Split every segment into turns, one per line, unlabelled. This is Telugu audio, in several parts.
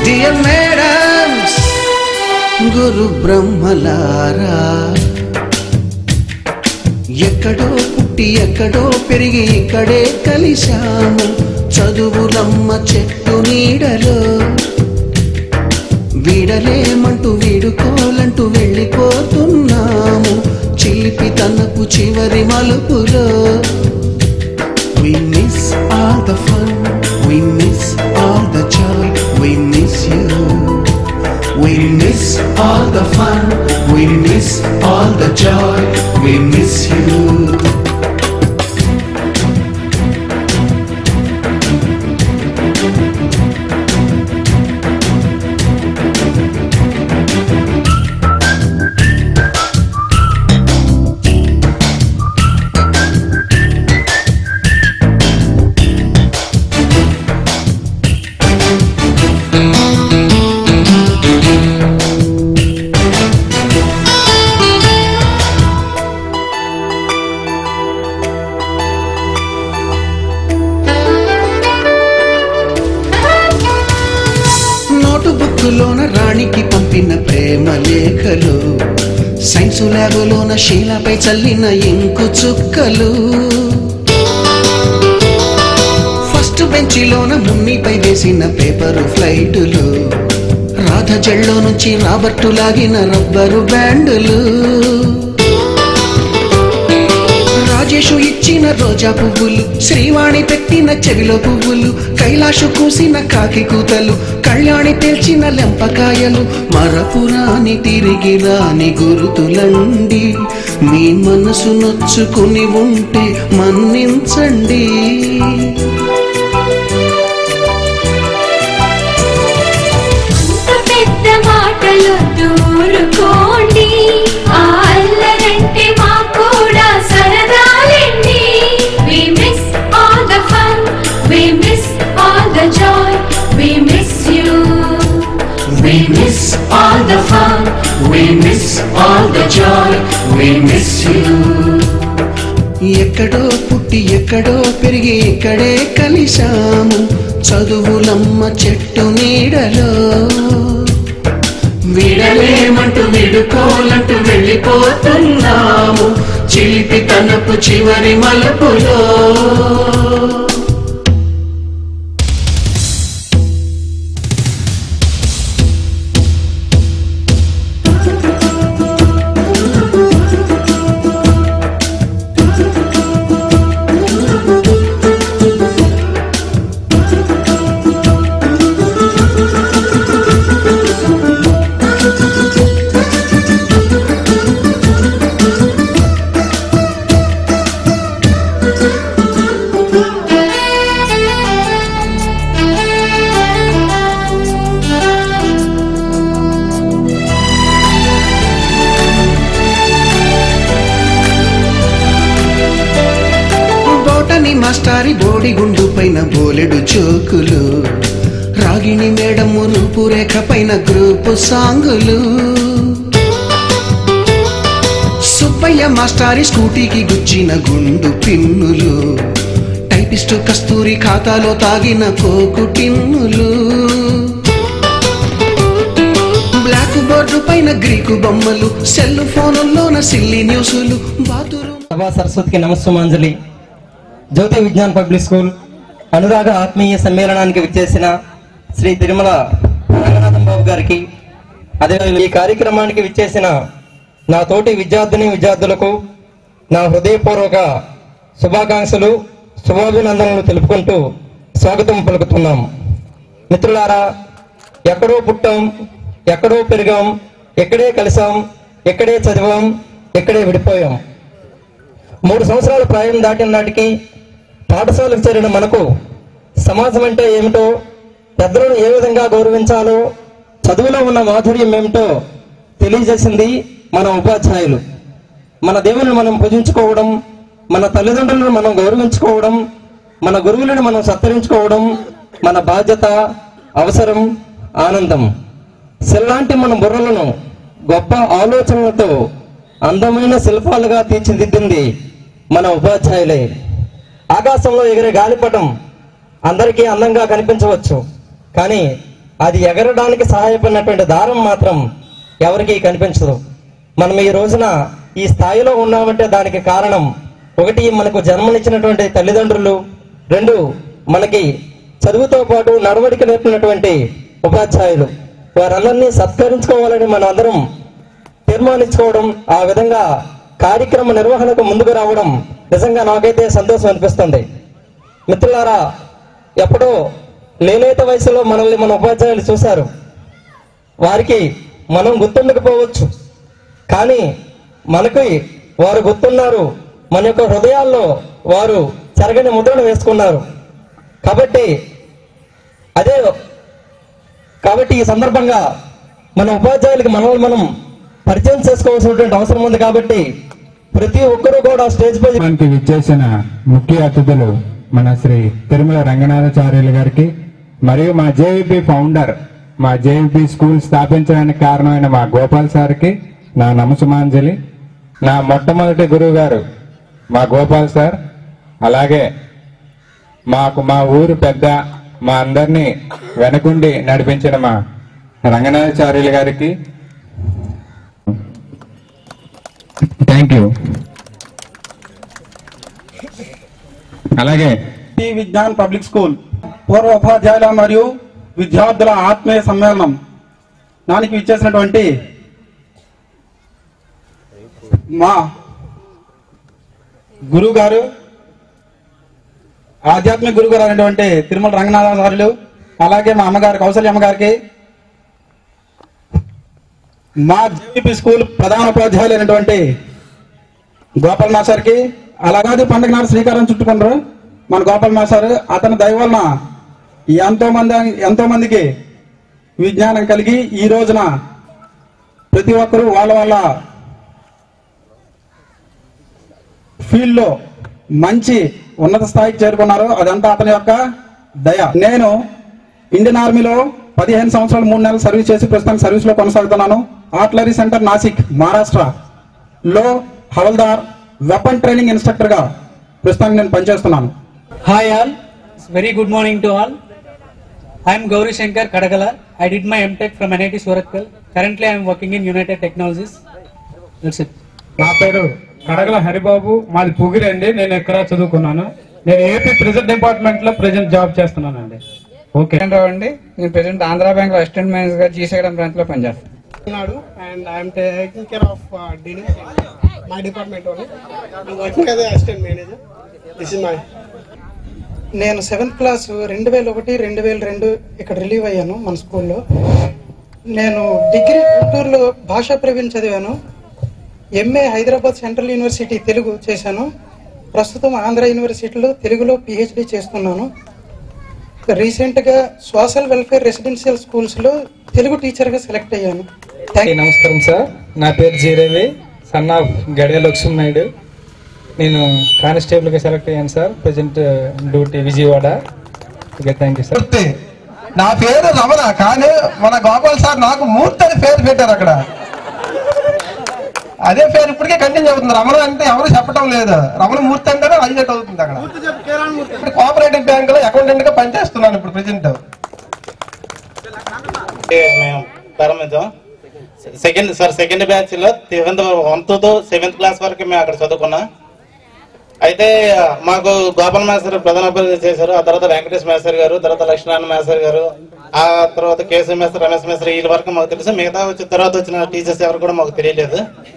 డియర్ మేడమ్స్ గురు బ్రహ్మలారా ఎక్కడో పుట్టి ఎక్కడో పెరిగి ఇక్కడే కలిశాము చదువులమ్మ చెట్టు నీడలో వీడలేమంటూ వీడుకోలంటూ వెళ్ళిపోతున్నాము చిలిపి తనపు చివరి మలుపులో We miss all the fun, we miss all the joy, we miss you. We miss all the fun, we miss all the joy, we miss you. Note బుక్కులోన రాణికి పంపిన ప్రేమ లేఖలు సైన్సు ల్యాబులోన శీలపై చల్లిన ఇంకు చుక్కలు ఫస్ట్ బెంచిలోన మున్నిపై వేసిన పేపరు ఫ్లైటులు రాధ జల్లో నుంచి రాబర్టు లాగిన రబ్బరు బ్యాండులు రాజేషు ఇచ్చిన రోజా పువ్వులు శ్రీవాణి పెట్టిన చెవిలో పువ్వులు కైలాషు కూసిన కాకి కూతలు కళ్యాణి పేల్చిన లెంపకాయలు మరపురాని తిరిగి రాని గురుతులండి మీ మనసు నొచ్చుకుని ఉంటే మన్నించండి
అంత పెద్ద మాటలు దూరుకోండి ఆ అల్లరంటే మా కూడా సరదాలండి We miss all the fun, we miss all the joy, we miss you.
We miss all the fun, we miss all the joy, we miss you. ఎక్కడో పుట్టి ఎక్కడో పెరిగి ఇక్కడే కలిశాము చదువులమ్మ చెట్టు నీడలో విడలేమంటూ విడుకోలంటూ వెళ్ళిపోతున్నాము చిలిపి తనపు చివరి మలుపులో బోటని మాస్టారి బోడిగుండు పైన బోలెడు చోకులు రాగిణి మేడము రూపురేఖ పైన గ్రూపు సాంగులు సుబ్బయ్య మాస్టారి స్కూటీకి గుచ్చిన గుండు పిన్నులు టైపిస్టు కస్తూరి ఖాతాలో తాగిన కోకు టిన్నులు బ్లాక్ బోర్డు పైన గ్రీకు బొమ్మలు సెల్ ఫోనుల్లోన సిల్లి న్యూసులు బాతురు
సభా సరస్వతికి నమస్సుమాంజలి జ్యోతి విజ్ఞాన్ పబ్లిక్ స్కూల్ అనురాగ ఆత్మీయ సమ్మేళనానికి విచ్చేసిన శ్రీ తిరుమల రంగనాథం బాబు గారికి అదే ఈ కార్యక్రమానికి విచ్చేసిన నా తోటి విద్యార్థిని విద్యార్థులకు నా హృదయపూర్వక శుభాకాంక్షలు శుభాభినందనలు తెలుపుకుంటూ స్వాగతం పలుకుతున్నాం మిత్రులారా ఎక్కడో పుట్టాం ఎక్కడో పెరిగాం ఎక్కడే కలిసాం ఎక్కడే చదివాం ఎక్కడే విడిపోయాం మూడు సంవత్సరాల ప్రాయం దాటిన నాటికి పాఠశాలకు చేరిన మనకు సమాజం అంటే ఏమిటో పెద్దలను ఏ విధంగా గౌరవించాలో చదువులో ఉన్న మాధుర్యం ఏమిటో తెలియజేసింది మన ఉపాధ్యాయులు మన దేవుని మనం పూజించుకోవడం మన తల్లిదండ్రులను మనం గౌరవించుకోవడం మన గురువులను మనం సత్కరించుకోవడం మన బాధ్యత అవసరం ఆనందం సెల్లాంటి మన బుర్రలను గొప్ప ఆలోచనలతో అందమైన శిల్పాలుగా తీర్చిదిద్దింది మన ఉపాధ్యాయులే ఆకాశంలో ఎగిరే గాలిపటం అందరికీ అందంగా కనిపించవచ్చు కానీ అది ఎగరడానికి సహాయపడినటువంటి దారం మాత్రం ఎవరికీ కనిపించదు మనం ఈ రోజున ఈ స్థాయిలో ఉన్నామంటే దానికి కారణం ఒకటి మనకు జన్మనిచ్చినటువంటి తల్లిదండ్రులు రెండు మనకి చదువుతో పాటు నడవడిక నేర్పినటువంటి ఉపాధ్యాయులు వారందరినీ సత్కరించుకోవాలని మనం అందరం తీర్మానించుకోవడం ఆ విధంగా కార్యక్రమ నిర్వహణకు ముందుకు రావడం నిజంగా నాకైతే సంతోషం అనిపిస్తుంది మిత్రులారా ఎప్పుడో లేలేత వయసులో మనల్ని మన ఉపాధ్యాయులు చూశారు వారికి మనం గుర్తుండకపోవచ్చు కానీ మనకి వారు గుర్తున్నారు మన యొక్క హృదయాల్లో వారు చెరగని ముద్రను వేసుకున్నారు కాబట్టి అదే కాబట్టి ఈ సందర్భంగా మన ఉపాధ్యాయులకి మనల్ని మనం పరిచయం చేసుకోవాల్సినటువంటి అవసరం ఉంది కాబట్టి ప్రతి ఒక్కరూ కూడా స్టేజ్ పై
మనకి విచ్చేసిన ముఖ్య అతిథులు మన శ్రీ తిరుమల రంగనాథాచార్యులు గారికి మరియు మా జేవిపి ఫౌండర్ మా జేవిపి స్కూల్ స్థాపించడానికి కారణమైన మా గోపాల్ సార్కి నా నమస్సుమాంజలి నా మొట్టమొదటి గురువు గారు మా గోపాల్ సార్ అలాగే మాకు మా ఊరు పెద్ద మా అందరినీ వెనకుండి నడిపించిన మా రంగనాథాచార్యులు గారికి థ్యాంక్ యూ అలాగే
టి విజ్ఞాన్ పబ్లిక్ స్కూల్ పూర్వ ఉపాధ్యాయుల మరియు విద్యార్థుల ఆత్మీయ సమ్మేళనం దానికి ఇచ్చేసినటువంటి మా గురువు గారు ఆధ్యాత్మిక గురువు గారు అయినటువంటి తిరుమల రంగనాథాచార్యులు అలాగే మా అమ్మగారు కౌసల్య అమ్మగారికి మా జేపీ స్కూల్ ప్రధాన ఉపాధ్యాయులు అయినటువంటి గోపాల్ మాస్టర్కి అలాగే పండుగ నాడు శ్రీకారం చుట్టుకున్నారు మన గోపాల్ మాస్టర్ అతని దయ వలన ఎంతో మంది ఎంతో మందికి విజ్ఞానం కలిగి ఈ రోజున ప్రతి ఒక్కరూ వాళ్ళ వాళ్ళ ఫీల్డ్ లో మంచి ఉన్నత స్థాయికి చేరుకున్నారు అదంతా అతని యొక్క దయ నేను ఇండియన్ ఆర్మీలో పదిహేను సంవత్సరాలు మూడు నెలలు సర్వీస్ చేసి ప్రస్తుతం సర్వీస్ లో కొనసాగుతున్నాను ఆర్టిలరీ సెంటర్ నాసిక్ మహారాష్ట్ర లో హవల్దార్ వెపన్ ట్రైనింగ్ ఇన్స్ట్రక్టర్ గా ప్రస్తుతానికి నేను పనిచేస్తున్నాను
Hi all, very good morning to all. I am Gauri Shankar Kadagala. I did my MTech from NIT Suratkal. Currently I am working in United Technologies. That's it.
నా పేరు కడగల హరిబాబు మాది పుగిరి అండి నేను ఇక్కడ చదువుకున్నాను నేను ఏపీ ప్రెజెంట్ డిపార్ట్మెంట్ లో ప్రెజెంట్ జాబ్ చేస్తున్నానండి ఓకే
రావు అండి నేను ప్రెసెంట్ ఆంధ్ర బ్యాంక్ లో అసిస్టెంట్ మేనేజర్ గా జీసీగడం బ్రాంచ్ లో పనిచేస్తాను
Nadu and I'm taking care of uh, dealing in my department only. I'm working as an assistant manager. This is my.
నేను సెవెంత్ క్లాస్ రెండు వేల ఒకటి రెండు వేల రెండు ఇక్కడ రిలీవ్ అయ్యాను మన స్కూల్లో నేను డిగ్రీ గుంటూరులో భాషా ప్రవీణ్ చదివాను MA Hyderabad central university Telugu చేశాను ప్రస్తుతం ఆంధ్ర యూనివర్సిటీలో తెలుగులో పిహెచ్డి చేస్తున్నాను రీసెంట్గా సోషల్ వెల్ఫేర్ రెసిడెన్షియల్ స్కూల్స్లో తెలుగు టీచర్గా సెలెక్ట్ అయ్యాను థ్యాంక్
నమస్కారం సార్ నా పేరు జీరవి సన్ ఆఫ్ గడియ లక్ష్మణ్ నాయుడు నేను కానిస్టేబుల్ గా సెలెక్ట్ అయ్యాను sir present duty Vijayawada okay thank you sir
నా పేరు రమణ కానీ మన గోపాల్ సార్ నాకు మూర్తి అని పేరు పెట్టారు అక్కడ అదే పేరు ఇప్పటికే కంటిన్యూ అవుతుంది రమణ అంటే ఎవరు చెప్పడం లేదు రమణ మూర్తి అంటేనే హైలైట్ అవుతుంది అక్కడ ఇప్పుడు కోఆపరేటివ్ బ్యాంక్ లో అకౌంటెంట్ గా పనిచేస్తున్నాను ఇప్పుడు ప్రెసెంట్
మేము ప్రారంభించాం సెకండ్ సార్ సెకండ్ బ్యాచ్ లో seventh one to seventh class వరకు మేము అక్కడ చదువుకున్నాం అయితే మాకు గోపాల్ మాస్టర్ ప్రధాన ఉపాధ్యాయులు చేశారు ఆ తర్వాత వెంకటేష్ మేస్టర్ గారు తర్వాత లక్ష్మీనారాయణ మేస్టర్ గారు ఆ తర్వాత కేశవ మేస్టర్ రమేష్ మేస్టర్ వీళ్ళ వరకు మాకు తెలుసు మిగతా వచ్చిన తర్వాత వచ్చిన టీచర్స్ ఎవరు కూడా మాకు తెలియలేదు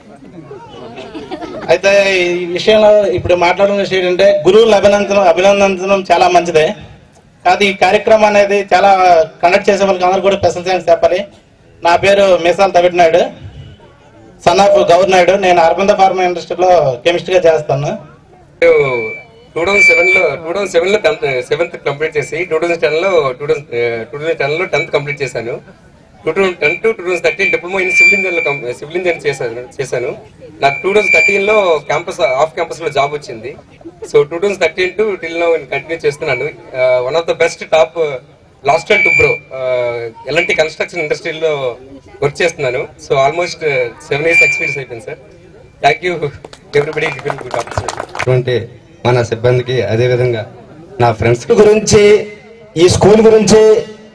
అయితే ఈ విషయంలో ఇప్పుడు మాట్లాడిన విషయం ఏంటంటే గురువులు అభినందనం అభినందించడం చాలా మంచిదే కాదు ఈ కార్యక్రమం అనేది చాలా కండక్ట్ చేసే వాళ్ళకి అందరూ కూడా స్పెషల్ థ్యాంక్స్ చెప్పాలి నా పేరు మీసాల తమిళ నాయుడు సన్ ఆఫ్ గౌర్ నాయుడు నేను అరవింద ఫార్మా ఇండస్ట్రీలో కెమిస్ట్ గా చేస్తాను
టూ థౌసండ్ సెవెన్ లో టూ థౌసండ్ సెవెన్ లో టెన్త్ సెవెంత్ కంప్లీట్ చేసి టూ థౌసండ్ టెన్ లో two thousand two thousand ten లో టెన్త్ కంప్లీట్ చేశాను two thousand ten to two thousand thirteen diploma in civil engineer లో సివిల్ ఇంజనీర్ చేశాను చేశాను నాకు టూ థౌసండ్ థర్టీన్ లో క్యాంపస్ ఆఫ్ క్యాంపస్ లో జాబ్ వచ్చింది so two thousand thirteen to till now continue చేస్తున్నాను one of the best top lost and to bro ఎలాంటి కన్స్ట్రక్షన్ ఇండస్ట్రీలో వర్క్ చేస్తున్నాను so almost seven years experience అయిపోయింది sir thank you everybody good opportunity
అటువంటి మన సిబ్బందికి అదే విధంగా నా ఫ్రెండ్స్ గురించి ఈ స్కూల్ గురించి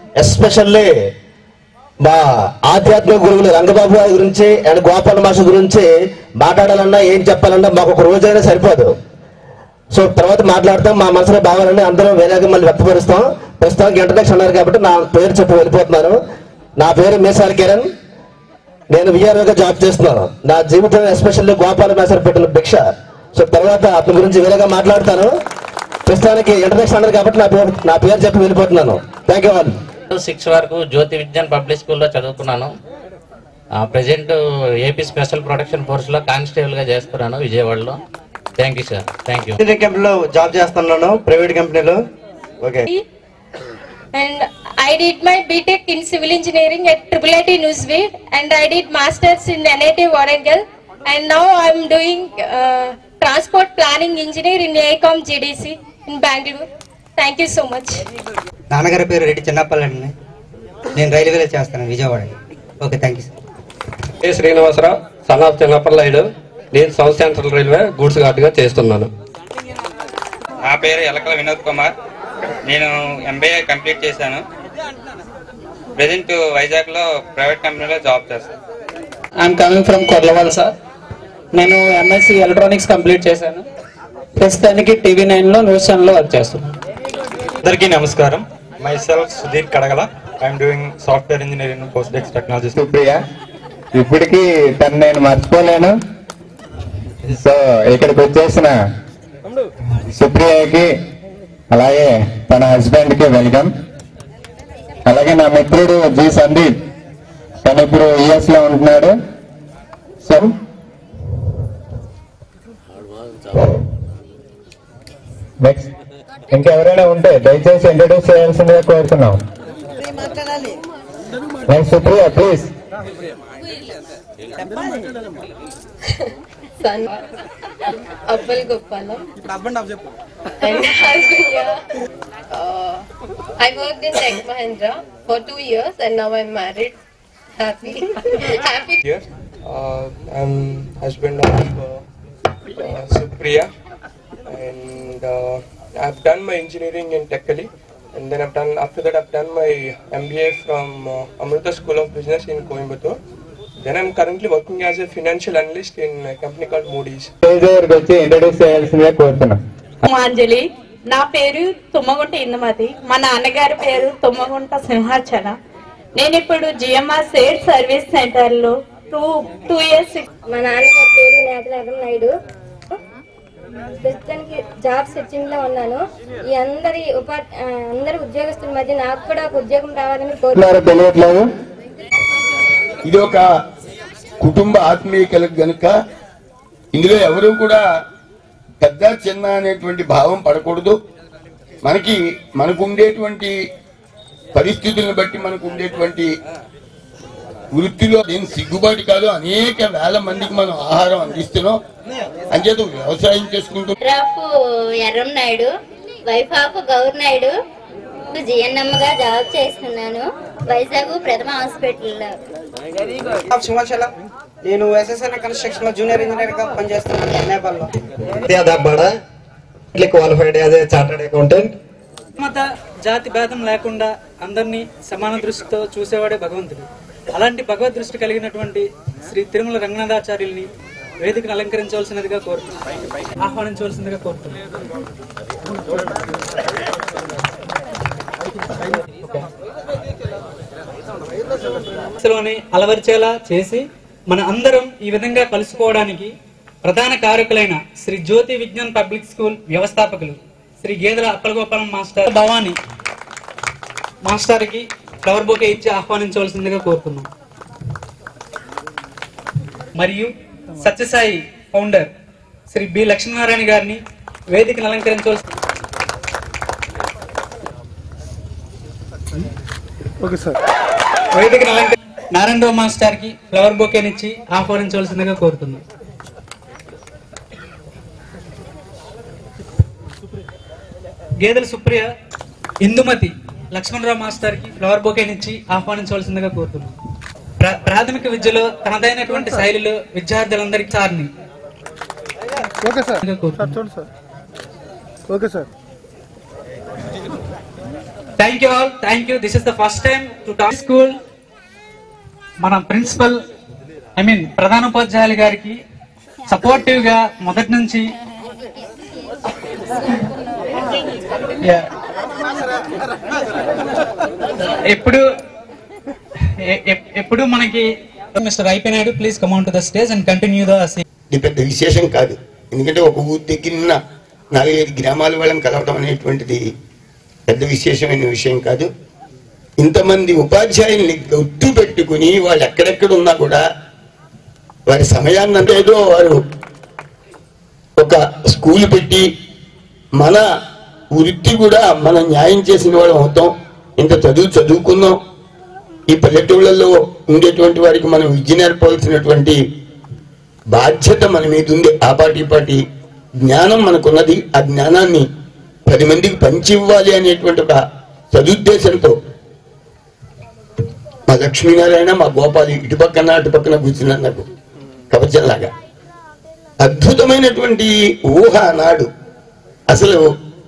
ఎస్పెషల్లీ మా ఆధ్యాత్మిక గురువులు రంగబాబు గారి గురించి అండ్ గోపాల మాస్టర్ గురించి మాట్లాడాలన్నా ఏం చెప్పాలన్నా మాకు ఒక రోజైనా సరిపోదు సో తర్వాత మాట్లాడతాం మా మనసులో భావాలని అందరం వేరేగా మళ్ళీ వ్యక్తపరుస్తాం ప్రస్తుతానికి ఇంటర్నెక్షన్ అన్నారు కాబట్టి నా పేరు చెప్పి వెళ్ళిపోతున్నాను నా పేరు మేసారి కిరణ్ నేను విఆర్ఓగా జాబ్ చేస్తున్నాను నా జీవితం ఎస్పెషల్లీ గోపాల మేసర్ పెట్టిన భిక్ష సో తర్వాత అతని గురించి వేరేగా మాట్లాడతాను ప్రస్తుతానికి ఇంటర్నెక్షన్ అన్నారు కాబట్టి నా పేరు నా పేరు చెప్పి వెళ్ళిపోతున్నాను థ్యాంక్ యూ ఆల్
సిక్స్ వరకు జ్యోతి విజ్ఞాన్ పబ్లిక్ స్కూల్లో చదువుకున్నాను ప్రజెంట్ ఏపీ స్పెషల్ ప్రొటెక్షన్ ఫోర్స్లో కానిస్టేబుల్గా చేస్తున్నాను విజయవాడలో thank you sir thank you
కంపెనీలో జాబ్ చేస్తున్నాను ప్రైవేట్ కంపెనీలో okay
and I did my BTech in civil engineering at Triple IT Newsweek and I did masters in NIT Warangal and now I'm doing uh, transport planning engineer in ACOM GDC in Bangalore. Thank you so much.
నాన్నగారి పేరు రెడ్డి చిన్నప్పల్ అండి నేను రైల్వేలో చేస్తాను Vijayawada okay thank you sir
A Srinivasarao son of Chinnapallayudu నేను సౌత్ సెంట్రల్ రైల్వే గూడ్స్ గార్డ్గా చేస్తున్నాను
నా పేరు ఎలకల వినోద్ కుమార్ నేను ఎంబీఏ కంప్లీట్ చేశాను ప్రజెంట్ వైజాగ్ లో ప్రైవేట్ కంపెనీలో జాబ్ చేస్తాను
I'm coming from Korlaval sir నేను ఎంఎస్సి ఎలక్ట్రానిక్స్ కంప్లీట్ చేశాను ప్రస్తుతానికి టీవీ నైన్ లో న్యూస్ ఛానల్ లో వర్క్ చేస్తున్నాను
అందరికీ నమస్కారం myself Sudheer Kadagala I'm doing software engineering post dex technology
Supriya ఇప్పటికీ తను నేను మర్చిపోలేను సో ఇక్కడికి వచ్చేసిన సుప్రియకి అలాగే తన హస్బెండ్ కి వెల్కమ్ అలాగే నా మిత్రుడు జి సందీప్ తను ఇప్పుడు యుఎస్ లో ఉంటున్నాడు సో నెక్స్ట్ ఇంకెవరైనా ఉంటే దయచేసి ఇంట్రడ్యూస్ చేయాల్సిందిగా కోరుతున్నాం next Supriya please
Son Appal Gopalam. And husband, yeah. Uh, I worked in Tech Mahindra for two years and now I'm married. Happy. Happy.
Here, uh, I'm husband of uh, uh, Supriya, and uh, I've done my engineering in Techali, and then I've done after that I've done my MBA from uh, Amrita School of Business in Coimbatore. Then I'm currently working as a financial analyst in a company called Moody's.
Stage దగ్గరికి వచ్చి ఇంట్రడ్యూస్ చేయాల్సిందిగా కోరుతున్నాం
అంజలి నా పేరు తుమ్మగుంట ఇందుమతి మా నాన్నగారి పేరు తుమ్మగుంట సింహాచల నేను ఇప్పుడు జిఎంఆర్ సేట్ సర్వీస్ సెంటర్ లో టూ టూ ఇయర్స్
మా నాన్నగారి పేరు నేతరాగం నాయుడు ప్రస్తుతానికి జాబ్ సెర్చింగ్ లో ఉన్నాను ఈ అందరి ఉపా ఆ, అందరి ఉద్యోగస్తుల మధ్య నాకు కూడా ఒక ఉద్యోగం రావాలని
ఉన్నారో తెలియట్లేదు
ఇది ఒక కుటుంబ ఆత్మీయతలకు గనుక ఇందులో ఎవరు కూడా పెద్ద చిన్న అనేటువంటి భావం పడకూడదు మనకి మనకు ఉండేటువంటి పరిస్థితులను బట్టి మనకు ఉండేటువంటి వృత్తిలో ఏం సిగ్గుబాటు కాదు అనేక వేల మందికి మనం ఆహారం అందిస్తున్నాం అంచేత వ్యవసాయం చేసుకుంటూ
రాఫ్ Erram Naidu wife of Gour Naidu GNM గా జాబ్ చేస్తున్నాను వైజాగ్ ప్రథమ హాస్పిటల్లో
సింహాచల నేను ఎస్ఎస్ఎన్ కన్స్ట్రక్షన్ లో జూనియర్ ఇంజనీర్ గా పనిచేస్తున్నాను ఎన్ఏబల్ లో
దాబాడ qualified as a chartered accountant
మత జాతి భేదం లేకుండా అందరినీ సమాన దృష్టితో చూసేవాడే భగవంతుడు అలాంటి భగవద్ దృష్టి కలిగినటువంటి శ్రీ తిరుమల రంగనాథాచార్యుల్ని వేదికను అలంకరించవలసినదిగా కోరుతున్నాను ఆహ్వానించవలసిందిగా కోరుతున్నాను లోని అలవర్చేలా చేసి మన అందరం ఈ విధంగా కలుసుకోవడానికి ప్రధాన కారకులైన శ్రీ జ్యోతి విజ్ఞాన్ పబ్లిక్ స్కూల్ వ్యవస్థాపకులు శ్రీ గేదెల అప్పలగోపాలం మాస్టర్ భవాని మాస్టర్కి ఫ్లవర్ బొకే ఇచ్చి ఆహ్వానించవలసిందిగా కోరుతున్నాం మరియు సత్యసాయి ఫౌండర్ శ్రీ బి లక్ష్మీనారాయణ గారిని వేదికను అలంకరించవలసి
ఓకే సార్
వేదికను అలంకరి నారాయణరావు మాస్టర్ కి ఫ్లవర్ బొకేనిచ్చి ఆహ్వానించవలసిందిగా కోరుతున్నాం గేదెల సుప్రియ ఇందుమతి లక్ష్మణరావు మాస్టర్ కి ఫ్లవర్ బొకేనిచ్చి ఆహ్వానించవలసిందిగా కోరుతున్నాం ప్రా- ప్రాథమిక విద్యలో తనదైనటువంటి శైలిలో విద్యార్థులందరికీ సార్ని
ఓకే సార్ సార్ చూడండి sir okay sir
thank you all thank you this is the first time to talk school మన ప్రిన్సిపల్ ఐ మీన్ ప్రధానోపాధ్యాయులు గారికి సపోర్టివ్ గా మొదటి నుంచి Yeah. ఎప్పుడు ఎ- ఎ- ఎప్పుడు మనకి మిస్టర్ అయిపోయినాడు please come to the stage and continue the
ఇది పెద్ద విశేషం కాదు ఎందుకంటే ఒక ఊరి దగ్గర నాలుగైదు గ్రామాల వాళ్ళని కలవడం అనేటువంటిది పెద్ద విశేషమైన విషయం కాదు ఇంతమంది ఉపాధ్యాయుల్ని గుర్తు పెట్టుకుని వాళ్ళు ఎక్కడెక్కడ ఉన్నా కూడా వారి సమయాన్ని అంటే ఏదో వారు ఒక స్కూల్ పెట్టి మన వృత్తి కూడా మనం న్యాయం చేసిన వాళ్ళం అవుతాం ఇంత చదువు చదువుకున్నాం ఈ పల్లెటూళ్ళలో ఉండేటువంటి వారికి మనం విద్య నేర్పవలసినటువంటి బాధ్యత మన మీద ఉంది ఆ పాటి ఈ పాటి జ్ఞానం మనకున్నది ఆ జ్ఞానాన్ని పది మందికి పంచి ఇవ్వాలి అనేటువంటి ఒక సదుద్దేశంతో మా లక్ష్మీనారాయణ మా గోపాలి ఇటు పక్కన అటు పక్కన కూర్చున్నారు నాకు కవచంలాగా అద్భుతమైనటువంటి ఊహ నాడు అసలు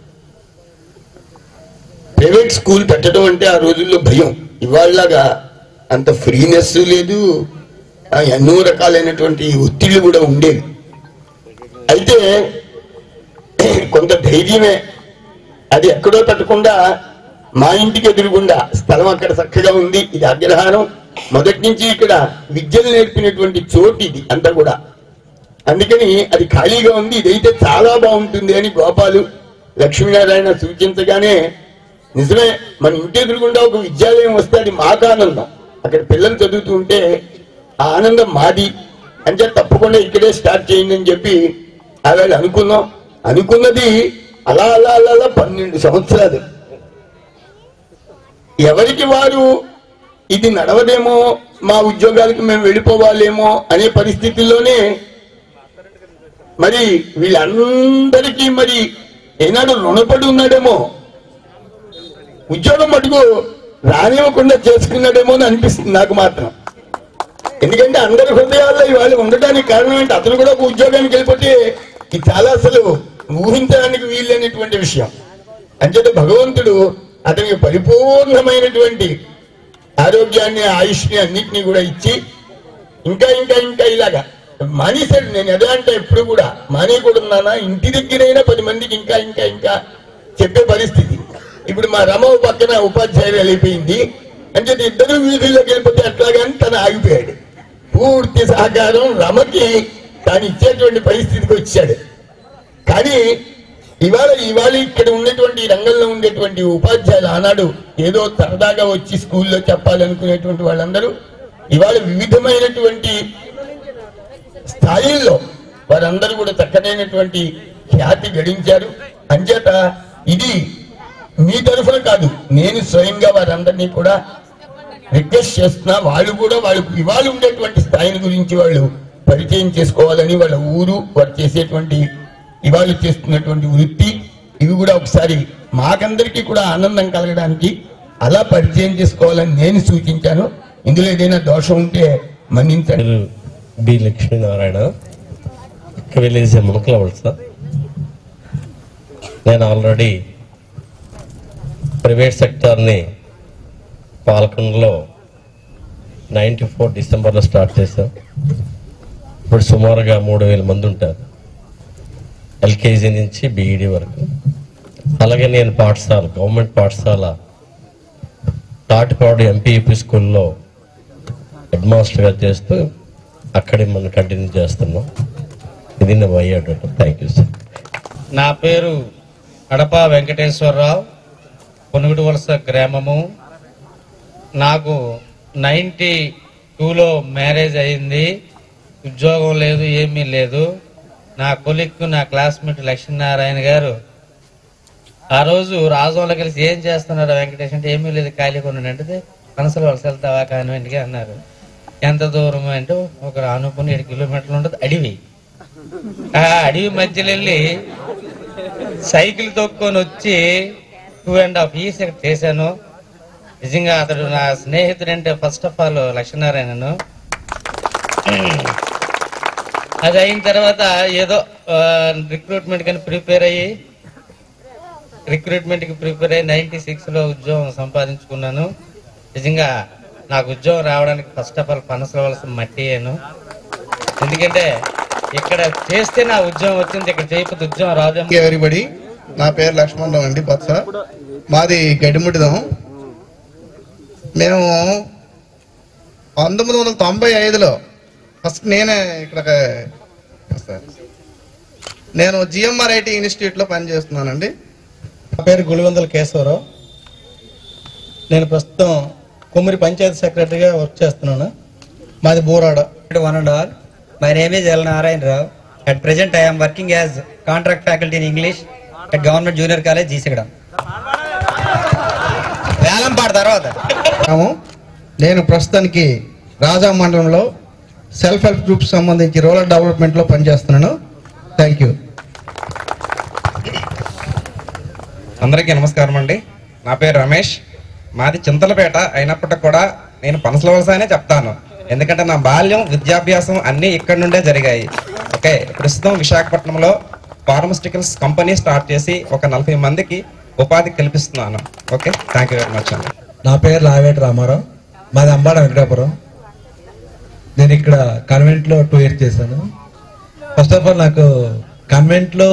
ప్రైవేట్ స్కూల్ పెట్టడం అంటే ఆ రోజుల్లో భయం ఇవాళలాగా అంత ఫ్రీనెస్ లేదు ఆ ఎన్నో రకాలైనటువంటి ఒత్తిళ్లు కూడా ఉండేవి అయితే కొంత ధైర్యమే అది ఎక్కడో పెట్టకుండా మా ఇంటికి ఎదురుగుండా స్థలం అక్కడ చక్కగా ఉంది ఇది అగ్రహారం మొదటి నుంచి ఇక్కడ విద్యను నేర్పినటువంటి చోటు ఇది అంతా కూడా అందుకని అది ఖాళీగా ఉంది ఇదైతే చాలా బాగుంటుంది అని గోపాలు లక్ష్మీనారాయణ సూచించగానే నిజమే మన ఇంటి ఎదురుగుండా ఒక విద్యాలయం వస్తే అది మాకు ఆనందం అక్కడ పిల్లలు చదువుతూ ఉంటే ఆ ఆనందం మాది అంటే తప్పకుండా ఇక్కడే స్టార్ట్ చేయండి అని చెప్పి ఆవేళ అనుకున్నాం అనుకున్నది అలా అలా అలా అలా పన్నెండు సంవత్సరాలు ఎవరికి వారు ఇది నడవదేమో మా ఉద్యోగాలకు మేము వెళ్ళిపోవాలేమో అనే పరిస్థితుల్లోనే మరి వీళ్ళందరికీ మరి ఏనాడు రుణపడి ఉన్నాడేమో ఉద్యోగం మటుకు రానివ్వకుండా చేసుకున్నాడేమో అని అనిపిస్తుంది నాకు మాత్రం ఎందుకంటే అందరి హృదయాల్లో ఇవాళ ఉండడానికి కారణం ఏంటి అతను కూడా ఒక ఉద్యోగానికి వెళ్ళిపోతే ఇది చాలా అసలు ఊహించడానికి వీలైనటువంటి విషయం అంచేత భగవంతుడు అతనికి పరిపూర్ణమైనటువంటి ఆరోగ్యాన్ని ఆయుష్ని అన్నిటినీ కూడా ఇచ్చి ఇంకా ఇంకా ఇంకా ఇలాగా మానేశాడు నేను ఎలా అంటే ఎప్పుడు కూడా మానేయకూడదున్నానా ఇంటి దగ్గరైనా పది మందికి ఇంకా ఇంకా ఇంకా చెప్పే పరిస్థితి ఇప్పుడు మా రమ ఓ పక్కన ఉపాధ్యాయులు వెళ్ళిపోయింది అంటే ఇద్దరు వీధుల్లోకి వెళ్ళిపోతే అట్లాగని తను ఆగిపోయాడు పూర్తి సహకారం రమకి తాను ఇచ్చేటువంటి పరిస్థితికి వచ్చాడు కానీ ఇవాళ ఇవాళ ఇక్కడ ఉన్నటువంటి ఈ రంగంలో ఉండేటువంటి ఉపాధ్యాయులు ఆనాడు ఏదో సరదాగా వచ్చి స్కూల్లో చెప్పాలనుకునేటువంటి వాళ్ళందరూ ఇవాళ వివిధమైనటువంటి స్థాయిల్లో వారందరూ కూడా చక్కనైనటువంటి ఖ్యాతి గడించారు అంచేత ఇది మీ తరఫున కాదు నేను స్వయంగా వారందరినీ కూడా రిక్వెస్ట్ చేస్తున్నా వాళ్ళు కూడా వాళ్ళకు ఇవాళ ఉండేటువంటి స్థాయిని గురించి వాళ్ళు పరిచయం చేసుకోవాలని వాళ్ళ ఊరు వారు చేసేటువంటి ఇవాళ చేస్తున్నటువంటి వృత్తి ఇవి కూడా ఒకసారి మాకందరికీ కూడా ఆనందం కలగడానికి అలా పరిచయం చేసుకోవాలని నేను సూచించాను ఇందులో ఏదైనా దోషం ఉంటే మన్నించండి
బి లక్ష్మీనారాయణ విలేజ్ మునకల వలస నేను ఆల్రెడీ ప్రైవేట్ సెక్టార్ని పాలకొండలో నైంటీ ఫోర్ డిసెంబర్లో స్టార్ట్ చేశాం ఇప్పుడు సుమారుగా మూడు వేల మంది ఉంటారు ఎల్కేజీ నుంచి బీఈడి వరకు అలాగే నేను పాఠశాల గవర్నమెంట్ పాఠశాల తాటిపాడు ఎంపీయూపీ స్కూల్లో హెడ్ మాస్టర్గా చేస్తూ అక్కడే మనం కంటిన్యూ చేస్తున్నాం ఇది నా అయ్యాడు థ్యాంక్ యూ సార్
నా పేరు అడప వెంకటేశ్వరరావు పొనుగుడు వలస గ్రామము నాకు నైంటీ టూలో మ్యారేజ్ అయింది ఉద్యోగం లేదు ఏమీ లేదు నా కొలిక్ నా క్లాస్మేట్ లక్ష్మీనారాయణ గారు ఆ రోజు రాజంలో కలిసి ఏం చేస్తున్నారు వెంకటేష్ అంటే ఏమీ లేదు ఖాళీ కొన్ని అంటే కనసలు వలస వెళ్తావా కానివ్వండి అన్నారు ఎంత దూరం అంటే ఒక అనుకుని ఏడు కిలోమీటర్లు ఉంటుంది అడవి ఆ అడవి మధ్యలో వెళ్ళి సైకిల్ తొక్కొని వచ్చి టూ అండ్ హాఫ్ ఇయర్స్ ఇక్కడ చేశాను నిజంగా అతడు నా స్నేహితుడు అంటే ఫస్ట్ ఆఫ్ ఆల్ లక్ష్మీనారాయణను అది అయిన తర్వాత ఏదో రిక్రూట్మెంట్ కానీ ప్రిపేర్ అయ్యి రిక్రూట్మెంట్ కి ప్రిపేర్ అయ్యి నైన్టీ సిక్స్ లో ఉద్యోగం సంపాదించుకున్నాను నిజంగా నాకు ఉద్యోగం రావడానికి ఫస్ట్ ఆఫ్ ఆల్ పనసలవలసిన మట్టి అయ్యాను ఎందుకంటే ఇక్కడ చేస్తే నా ఉద్యోగం వచ్చింది ఇక్కడ చేయకపోతే ఉద్యోగం రాదేమో
ఎవరిబడి నా పేరు లక్ష్మణరావు అండి బత్స మాది గడ్డిముడిదాం మేము పంతొమ్మిది వందల తొంభై ఐదులో ఫస్ట్ నేనే ఇక్కడ సార్ నేను జిఎంఆర్ ఐటీ ఇన్స్టిట్యూట్లో పనిచేస్తున్నానండి
నా పేరు గులివందల కేశవరావు నేను ప్రస్తుతం కుమ్మరి పంచాయతీ సెక్రటరీగా వర్క్ చేస్తున్నాను మాది బోరాడ
one and all. My name is L. Narayan Rao. At present, I am working as contract faculty in English at Government Junior College, Jisigdam. వేలం పాట తర్వాత
ఉన్నాము. నేను ప్రస్తుతానికి రాజా మండలంలో సెల్ఫ్ హెల్ప్ గ్రూప్ సంబంధించి రూరల్ డెవలప్మెంట్లో పనిచేస్తున్నాను థ్యాంక్ యూ
అందరికీ నమస్కారం అండి నా పేరు రమేష్ మాది చింతలపేట అయినప్పటికీ కూడా నేను పనసలవలసనే చెప్తాను ఎందుకంటే నా బాల్యం విద్యాభ్యాసం అన్నీ ఇక్కడ నుండే జరిగాయి ఓకే ప్రస్తుతం విశాఖపట్నంలో ఫార్మస్టికల్స్ కంపెనీ స్టార్ట్ చేసి ఒక నలభై మందికి ఉపాధి కల్పిస్తున్నాను okay thank you very much అండి
నా పేరు లావేటి రామారావు మాది అంబాడ వెంకటాపురం నేను ఇక్కడ కాన్వెంట్లో టూ ఇయర్స్ చేశాను ఫస్ట్ ఆఫ్ ఆల్ నాకు కాన్వెంట్లో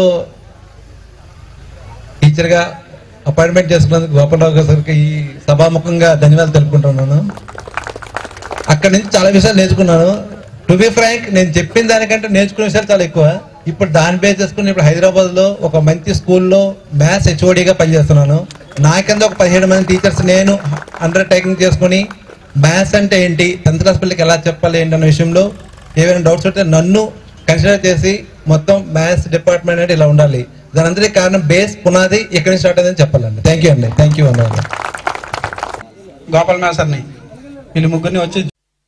టీచర్గా అపాయింట్మెంట్ చేసుకున్నందుకు గోపాలరావు గారికి ఈ సభాముఖంగా ధన్యవాదాలు తెలుపుకుంటున్నాను అక్కడి నుంచి చాలా విషయాలు నేర్చుకున్నాను టు బి ఫ్రాంక్ నేను చెప్పిన దానికంటే నేర్చుకునే విషయాలు చాలా ఎక్కువ ఇప్పుడు దాని బేస్ చేసుకుని ఇప్పుడు హైదరాబాద్ లో ఒక మంచి స్కూల్లో మ్యాథ్స్ హెచ్ఓడిగా పనిచేస్తున్నాను నా కింద ఒక పదిహేడు మంది టీచర్స్ నేను అండర్ టేకింగ్ చేసుకుని మ్యాథ్స్ అంటే ఏంటి టెన్త్ క్లాస్ పిల్లలకి ఎలా చెప్పాలి ఏంటి అన్న విషయంలో ఏమైనా డౌట్స్ ఉంటే నన్ను కన్సిడర్ చేసి మొత్తం మ్యాథ్స్ డిపార్ట్మెంట్ అంటే ఇలా ఉండాలి దాని అందరికీ కారణం బేస్ పునాది ఎక్కడి నుంచి స్టార్ట్ అయిందని చెప్పాలండి థ్యాంక్ యూ అండి థ్యాంక్ యూ అన్నారు
గోపాల్ మేసర్ని వీళ్ళు ముగ్గురిని వచ్చి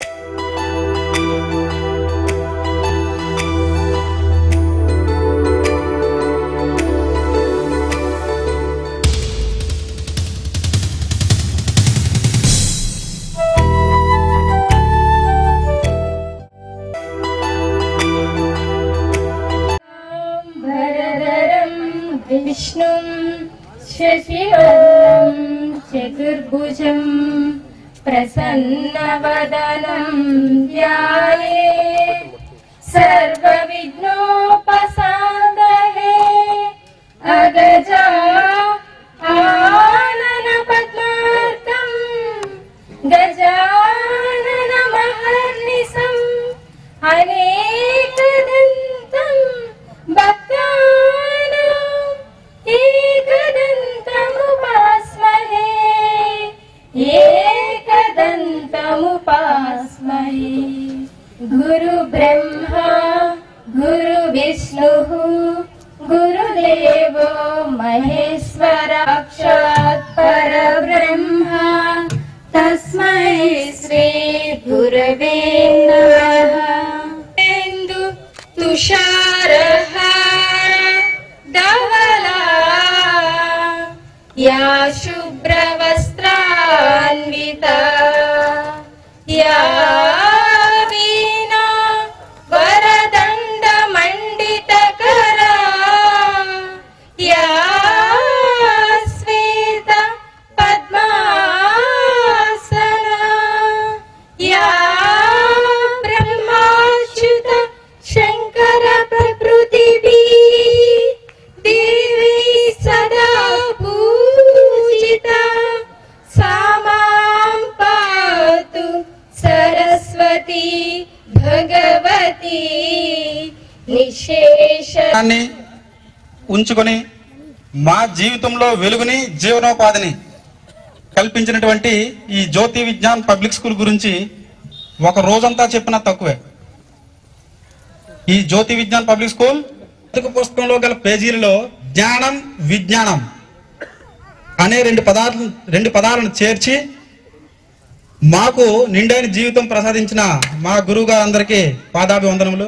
वरदरं विष्णुं शशिवर्णं चतुर्भुजं प्रसन्नवदनं ध्याये सर्वविघ्नोपसादये अगजा आननपद्मार्कम् गजाननमहर्निशम् अनेकदन्तं भक्तानाम् एकदन्तमुपास्महे एकदन्तमुपास्महे गुरुब्रह्मा गुरुविष्णुः गुरुदेवो महेश्वराक्षात् परब्रह्मा तस्मै श्री गुरवे नमः इन्दु तुषारहार धवला या शुभ्रवस्त्रान्विता या वीणा वरदण्डमण्डितकरा या श्वेत पद्मासना या ब्रह्माच्युत शङ्कर प्रकृतिभिः देवी सदा पूजिता सा मां पातु सरस्वती भगवती निशेष
దాన్ని ఉంచుకొని మా జీవితంలో వెలుగుని జీవనోపాధిని కల్పించినటువంటి ఈ జ్యోతి విజ్ఞాన్ పబ్లిక్ స్కూల్ గురించి ఒక రోజంతా చెప్పినా తక్కువే ఈ జ్యోతి విజ్ఞాన్ పబ్లిక్ స్కూల్ పుస్తక పుస్తకంలో గల పేజీలలో జ్ఞానం విజ్ఞానం అనే రెండు పదాలను రెండు పదాలను చేర్చి మాకు నిండైన జీవితం ప్రసాదించిన మా గురువు గారందరికీ పాదాభివందనములు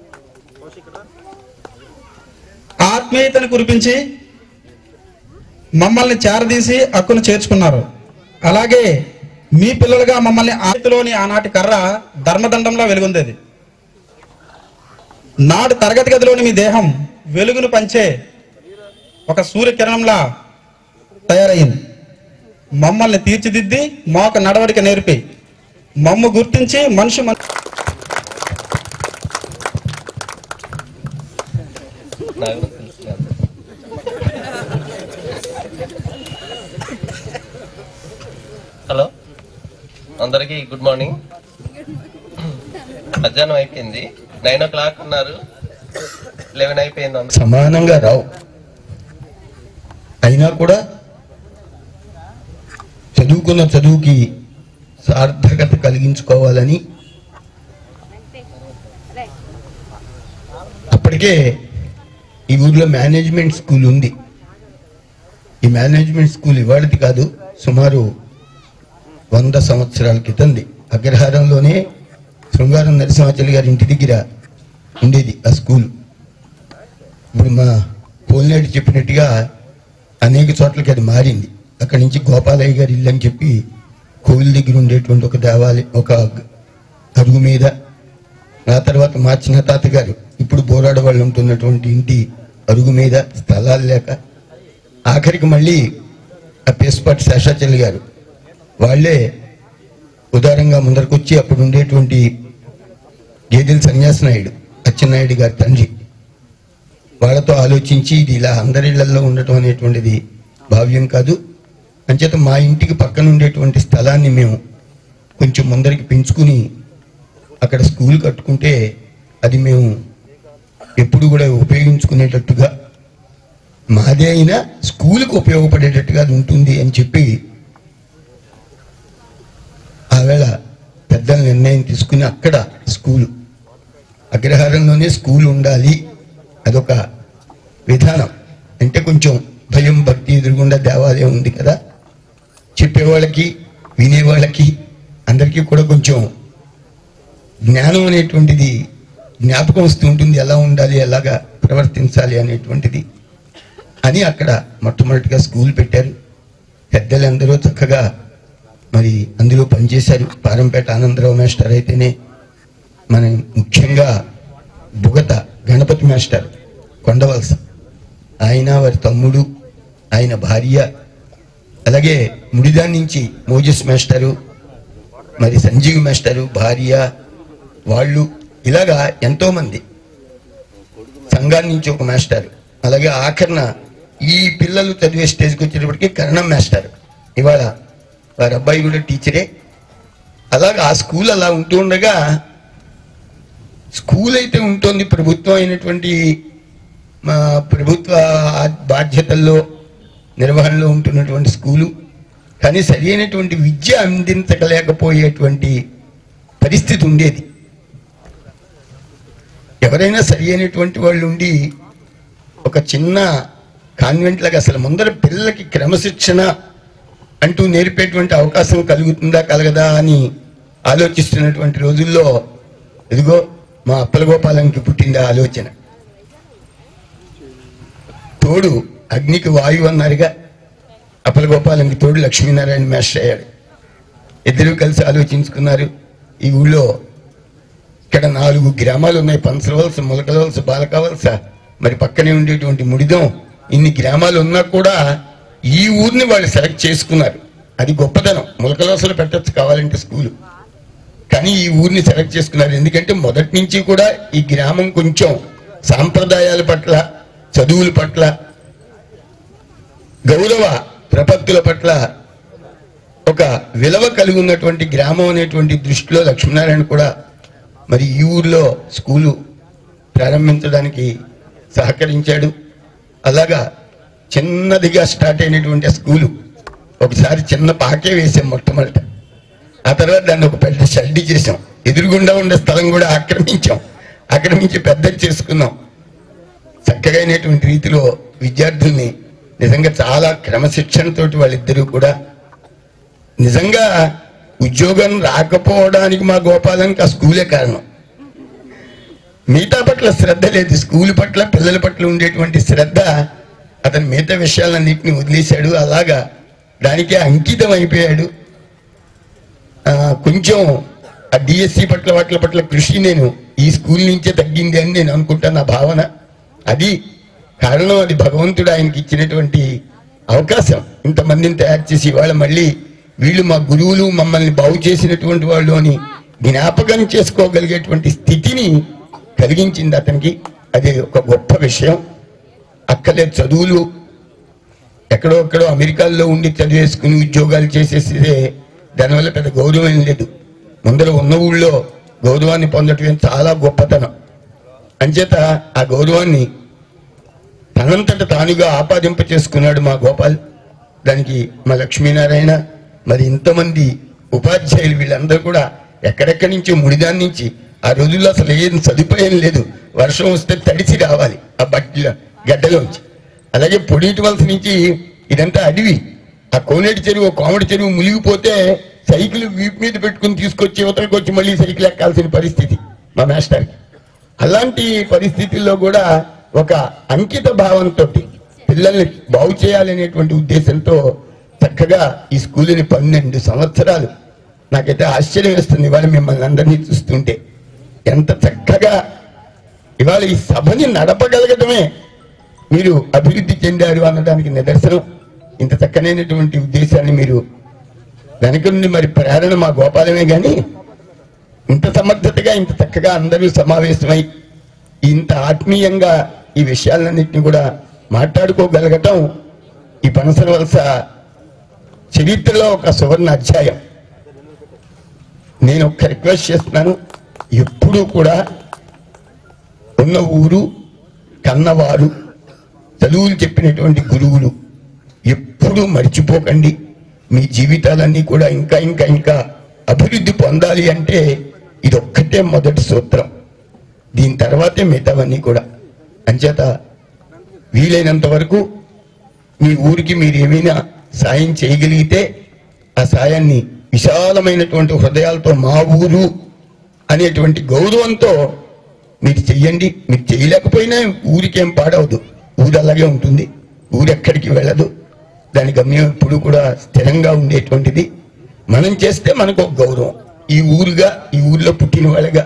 ఆత్మీయతను కురిపించి మమ్మల్ని చేరదీసి హక్కును చేర్చుకున్నారు అలాగే మీ పిల్లలుగా మమ్మల్ని ఆతిలోని ఆనాటి కర్ర ధర్మదండంలో వెలుగుందేది నాడు తరగతి గదిలోని మీ దేహం వెలుగును పంచే ఒక సూర్యకిరణంలా తయారయ్యింది మమ్మల్ని తీర్చిదిద్ది మాకు నడవడిక నేర్పి మమ్ము గుర్తించి మనిషి మన
హలో అందరికీ గుడ్ మార్నింగ్ మధ్యాహ్నం అయిపోయింది నైన్ ఓ క్లాక్ ఉన్నారు లెవెన్ అయిపోయింది అందరూ.
సమానంగా రావు అయినా కూడా చదువుకున్న చదువుకి సార్థకత కలిగించుకోవాలని అప్పటికే ఈ ఊర్లో మేనేజ్మెంట్ స్కూల్ ఉంది ఈ మేనేజ్మెంట్ స్కూల్ ఇవాళది కాదు సుమారు వంద సంవత్సరాల క్రితంది అగ్రహారంలోనే శృంగారం నరసింహాచలి గారి ఇంటి దగ్గర ఉండేది ఆ స్కూల్ ఇప్పుడు మా పోలినాడు చెప్పినట్టుగా అనేక చోట్లకి అది మారింది అక్కడి నుంచి గోపాలయ్య గారి ఇల్లు అని చెప్పి కోవిల దగ్గర ఉండేటువంటి ఒక దేవాలయం ఒక అరుగు మీద ఆ తర్వాత మా చిన్న తాతగారు ఇప్పుడు బోరాడ వాళ్ళు ఉంటున్నటువంటి ఇంటి అరుగు మీద స్థలాలు లేక ఆఖరికి మళ్ళీ ఆ పేస్పాటి శేషాచల్లి గారు వాళ్ళే ఉదారంగా ముందరకొచ్చి అప్పుడు ఉండేటువంటి గేదెల సన్యాసనాయుడు అచ్చెన్నాయుడు గారి తండ్రి వాళ్ళతో ఆలోచించి ఇది ఇలా అందరిళ్లలో ఉండటం అనేటువంటిది భావ్యం కాదు అంచేత మా ఇంటికి పక్కన ఉండేటువంటి స్థలాన్ని మేము కొంచెం ముందరికి పెంచుకుని అక్కడ స్కూల్ కట్టుకుంటే అది మేము ఎప్పుడు కూడా ఉపయోగించుకునేటట్టుగా మాదే అయినా స్కూల్కి ఉపయోగపడేటట్టుగా అది ఉంటుంది అని చెప్పి ఆవేళ పెద్దల నిర్ణయం తీసుకుని అక్కడ స్కూల్ అగ్రహారంలోనే స్కూల్ ఉండాలి అదొక విధానం అంటే కొంచెం భయం భక్తి ఎదురుగుండా దేవాలయం ఉంది కదా చెప్పేవాళ్ళకి వినేవాళ్ళకి అందరికీ కూడా కొంచెం జ్ఞానం అనేటువంటిది జ్ఞాపకం వస్తూ ఉంటుంది ఎలా ఉండాలి ఎలాగా ప్రవర్తించాలి అనేటువంటిది అని అక్కడ మొట్టమొదటిగా స్కూల్ పెట్టారు పెద్దలందరూ చక్కగా మరి అందులో పనిచేశారు పారంపేట ఆనందరావు మాస్టర్ అయితేనే మన ముఖ్యంగా బుగత గణపతి మాస్టర్ కొండవలస ఆయన వారి తమ్ముడు ఆయన భార్య అలాగే ముడిదాన్ నుంచి మోజస్ మాస్టరు మరి సంజీవ్ మాస్టరు భార్య వాళ్ళు ఇలాగా ఎంతో మంది సంఘాన్ని నుంచి ఒక మాస్టర్ అలాగే ఆఖరణ ఈ పిల్లలు చదివే స్టేజ్కి వచ్చేటప్పటికి కరణం మాస్టర్ ఇవాళ వారి అబ్బాయి కూడా టీచరే అలాగా ఆ స్కూల్ అలా ఉంటూ ఉండగా స్కూల్ అయితే ఉంటుంది ప్రభుత్వం అయినటువంటి మా ప్రభుత్వ బాధ్యతల్లో నిర్వహణలో ఉంటున్నటువంటి స్కూలు కానీ సరి అయినటువంటి విద్య అందించలేకపోయేటువంటి పరిస్థితి ఉండేది ఎవరైనా సరి అయినటువంటి వాళ్ళు ఉండి ఒక చిన్న కాన్వెంట్ లాగా అసలు ముందర పిల్లలకి క్రమశిక్షణ అంటూ నేర్పేటువంటి అవకాశం కలుగుతుందా కలగదా అని ఆలోచిస్తున్నటువంటి రోజుల్లో ఇదిగో మా అప్పలగోపాలంకి పుట్టింది ఆ ఆలోచన తోడు అగ్నికి వాయువు అన్నారుగా అప్పలగోపాలంకి తోడు లక్ష్మీనారాయణ మాస్టర్ అయ్యాడు ఇద్దరు కలిసి ఆలోచించుకున్నారు ఈ ఊళ్ళో ఇక్కడ నాలుగు గ్రామాలు ఉన్నాయి పంచవలస ములకలవలస బాలకవలస మరి పక్కనే ఉండేటువంటి ముడిదం ఇన్ని గ్రామాలు ఉన్నా కూడా ఈ ఊరిని వాళ్ళు సెలెక్ట్ చేసుకున్నారు అది గొప్పతనం ములకలవసలు పెట్టచ్చు కావాలంటే స్కూలు కానీ ఈ ఊరిని సెలెక్ట్ చేసుకున్నారు ఎందుకంటే మొదటి నుంచి కూడా ఈ గ్రామం కొంచెం సాంప్రదాయాల పట్ల చదువుల పట్ల గౌరవ ప్రపత్తుల పట్ల ఒక విలువ కలిగి ఉన్నటువంటి గ్రామం అనేటువంటి దృష్టిలో లక్ష్మీనారాయణ కూడా మరి ఈ ఊర్లో స్కూలు ప్రారంభించడానికి సహకరించాడు అలాగా చిన్నదిగా స్టార్ట్ అయినటువంటి ఆ స్కూలు ఒకసారి చిన్న పాకే వేసాం మొట్టమొదట ఆ తర్వాత దాన్ని ఒక పెద్ద షెల్డీ చేసాం ఎదురుగుండా ఉండే స్థలం కూడా ఆక్రమించాం ఆక్రమించి పెద్దది చేసుకున్నాం చక్కగా అయినటువంటి రీతిలో విద్యార్థుల్ని నిజంగా చాలా క్రమశిక్షణతోటి వాళ్ళిద్దరూ కూడా నిజంగా ఉద్యోగం రాకపోవడానికి మా గోపాలానికి ఆ స్కూలే కారణం మిగతా పట్ల శ్రద్ధ లేదు స్కూల్ పట్ల పిల్లల పట్ల ఉండేటువంటి శ్రద్ధ అతను మిగతా విషయాలన్నింటినీ వదిలేశాడు అలాగా దానికే అంకితం అయిపోయాడు ఆ, కొంచెం ఆ డిఎస్సి పట్ల వాటి పట్ల కృషి నేను ఈ స్కూల్ నుంచే తగ్గింది అని నేను అనుకుంటాను నా భావన అది కారణం అది భగవంతుడు ఆయనకి ఇచ్చినటువంటి అవకాశం ఇంతమందిని తయారు చేసి ఇవాళ మళ్ళీ వీళ్ళు మా గురువులు మమ్మల్ని బాగు చేసినటువంటి వాళ్ళు అని జ్ఞాపకం చేసుకోగలిగేటువంటి స్థితిని కలిగించింది అతనికి అది ఒక గొప్ప విషయం అక్కలే చదువులు ఎక్కడో ఎక్కడో అమెరికాలో ఉండి చదివేసుకుని ఉద్యోగాలు చేసేసిదే దానివల్ల పెద్ద గౌరవం ఏం లేదు ముందర ఉన్న ఊళ్ళో గౌరవాన్ని పొందటం చాలా గొప్పతనం అంచేత ఆ గౌరవాన్ని తనంతట తానుగా ఆపాదింప చేసుకున్నాడు మా గోపాల్ దానికి మా లక్ష్మీనారాయణ మరి ఇంతమంది ఉపాధ్యాయులు వీళ్ళందరూ కూడా ఎక్కడెక్కడి నుంచో ముడిదాని నుంచి ఆ రోజుల్లో అసలు ఏం సదుపాయం లేదు వర్షం వస్తే తడిసి రావాలి ఆ బట్టల గడ్డలోంచి అలాగే పొడిటి వలస నుంచి ఇదంతా అడవి ఆ కోనేటి చెరువు కోమటి చెరువు మునిగిపోతే సైకిల్ వీపు మీద పెట్టుకుని తీసుకొచ్చి యువతలకు వచ్చి మళ్ళీ సైకిల్ ఎక్కాల్సిన పరిస్థితి మా మాస్టర్కి అలాంటి పరిస్థితుల్లో కూడా ఒక అంకిత భావంతో పిల్లల్ని బాగు చేయాలనేటువంటి ఉద్దేశంతో చక్కగా ఈ స్కూల్ని పన్నెండు సంవత్సరాలు నాకైతే ఆశ్చర్యం వేస్తుంది ఇవాళ మిమ్మల్ని అందరినీ చూస్తుంటే ఎంత చక్కగా ఇవాళ ఈ సభని నడపగలగటమే మీరు అభివృద్ధి చెందారు అన్నదానికి నిదర్శనం ఇంత చక్కనైనటువంటి ఉద్దేశాన్ని మీరు వెనక నుండి మరి ప్రేరణ మా గోపాలమే గాని ఇంత సమర్థతగా ఇంత చక్కగా అందరూ సమావేశమై ఇంత ఆత్మీయంగా ఈ విషయాలన్నింటినీ కూడా మాట్లాడుకోగలగటం ఈ పనసల వలస చరిత్రలో ఒక సువర్ణ అధ్యాయం నేను ఒక్క రిక్వెస్ట్ చేస్తున్నాను ఎప్పుడూ కూడా ఉన్న ఊరు కన్నవారు చదువులు చెప్పినటువంటి గురువులు ఎప్పుడూ మర్చిపోకండి మీ జీవితాలన్నీ కూడా ఇంకా ఇంకా ఇంకా అభివృద్ధి పొందాలి అంటే ఇది ఒక్కటే మొదటి సూత్రం దీని తర్వాతే మిగతావన్నీ కూడా అంచేత వీలైనంత వరకు మీ ఊరికి మీరు ఏమైనా సాయం చేయగలిగితే ఆ సాయాన్ని విశాలమైనటువంటి హృదయాలతో మా ఊరు అనేటువంటి గౌరవంతో మీరు చెయ్యండి మీరు చేయలేకపోయినా ఊరికేం పాడవదు ఊరు అలాగే ఉంటుంది ఊరు ఎక్కడికి వెళ్ళదు దాని గమ్యం ఎప్పుడు కూడా స్థిరంగా ఉండేటువంటిది మనం చేస్తే మనకు ఒక గౌరవం ఈ ఊరుగా ఈ ఊర్లో పుట్టిన వాళ్ళగా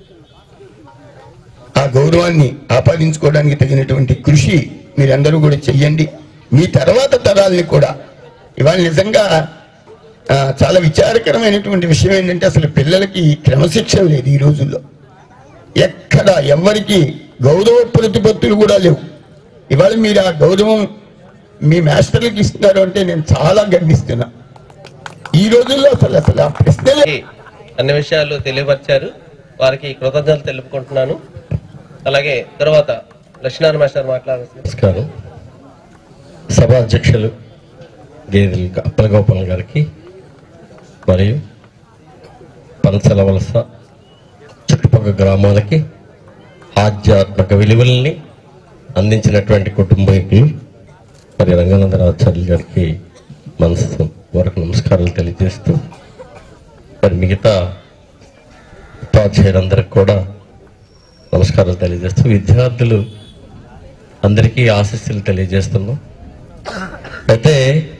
ఆ గౌరవాన్ని ఆపాదించుకోవడానికి తగినటువంటి కృషి మీరందరూ కూడా చెయ్యండి మీ తర్వాత తరాల్ని కూడా ఇవాళ నిజంగా ఆ, చాలా విచారకరమైనటువంటి విషయం ఏంటంటే అసలు పిల్లలకి క్రమశిక్షణ లేదు ఈ రోజుల్లో ఎక్కడ ఎవరికి గౌరవ ప్రతిపత్తులు కూడా లేవు ఇవాళ మీరు ఆ గౌరవం మీ మాస్టర్లకు ఇస్తున్నారు అంటే నేను చాలా గర్విస్తున్నా ఈ రోజుల్లో అసలు అసలు ఆ ప్రశ్నలే
అన్ని విషయాలు తెలియపరిచారు వారికి కృతజ్ఞతలు తెలుపుకుంటున్నాను అలాగే తర్వాత లక్ష్మీనారాయణ మాస్టర్ మాట్లాడాల్సింది నమస్కారం సభ అధ్యక్షులు గేదెల అప్పలగోపాల్ గారికి మరియు పంచల వలస చుట్టుపక్కల గ్రామాలకి ఆధ్యాత్మిక విలువల్ని అందించినటువంటి కుటుంబీకులు మరి రంగనాథరాచార్యులు గారికి మనసు వరకు నమస్కారాలు తెలియజేస్తూ మరి మిగతా ఉపాధ్యాయులందరికీ కూడా నమస్కారాలు తెలియజేస్తూ విద్యార్థులు అందరికీ ఆశీస్సులు తెలియజేస్తున్నాం అయితే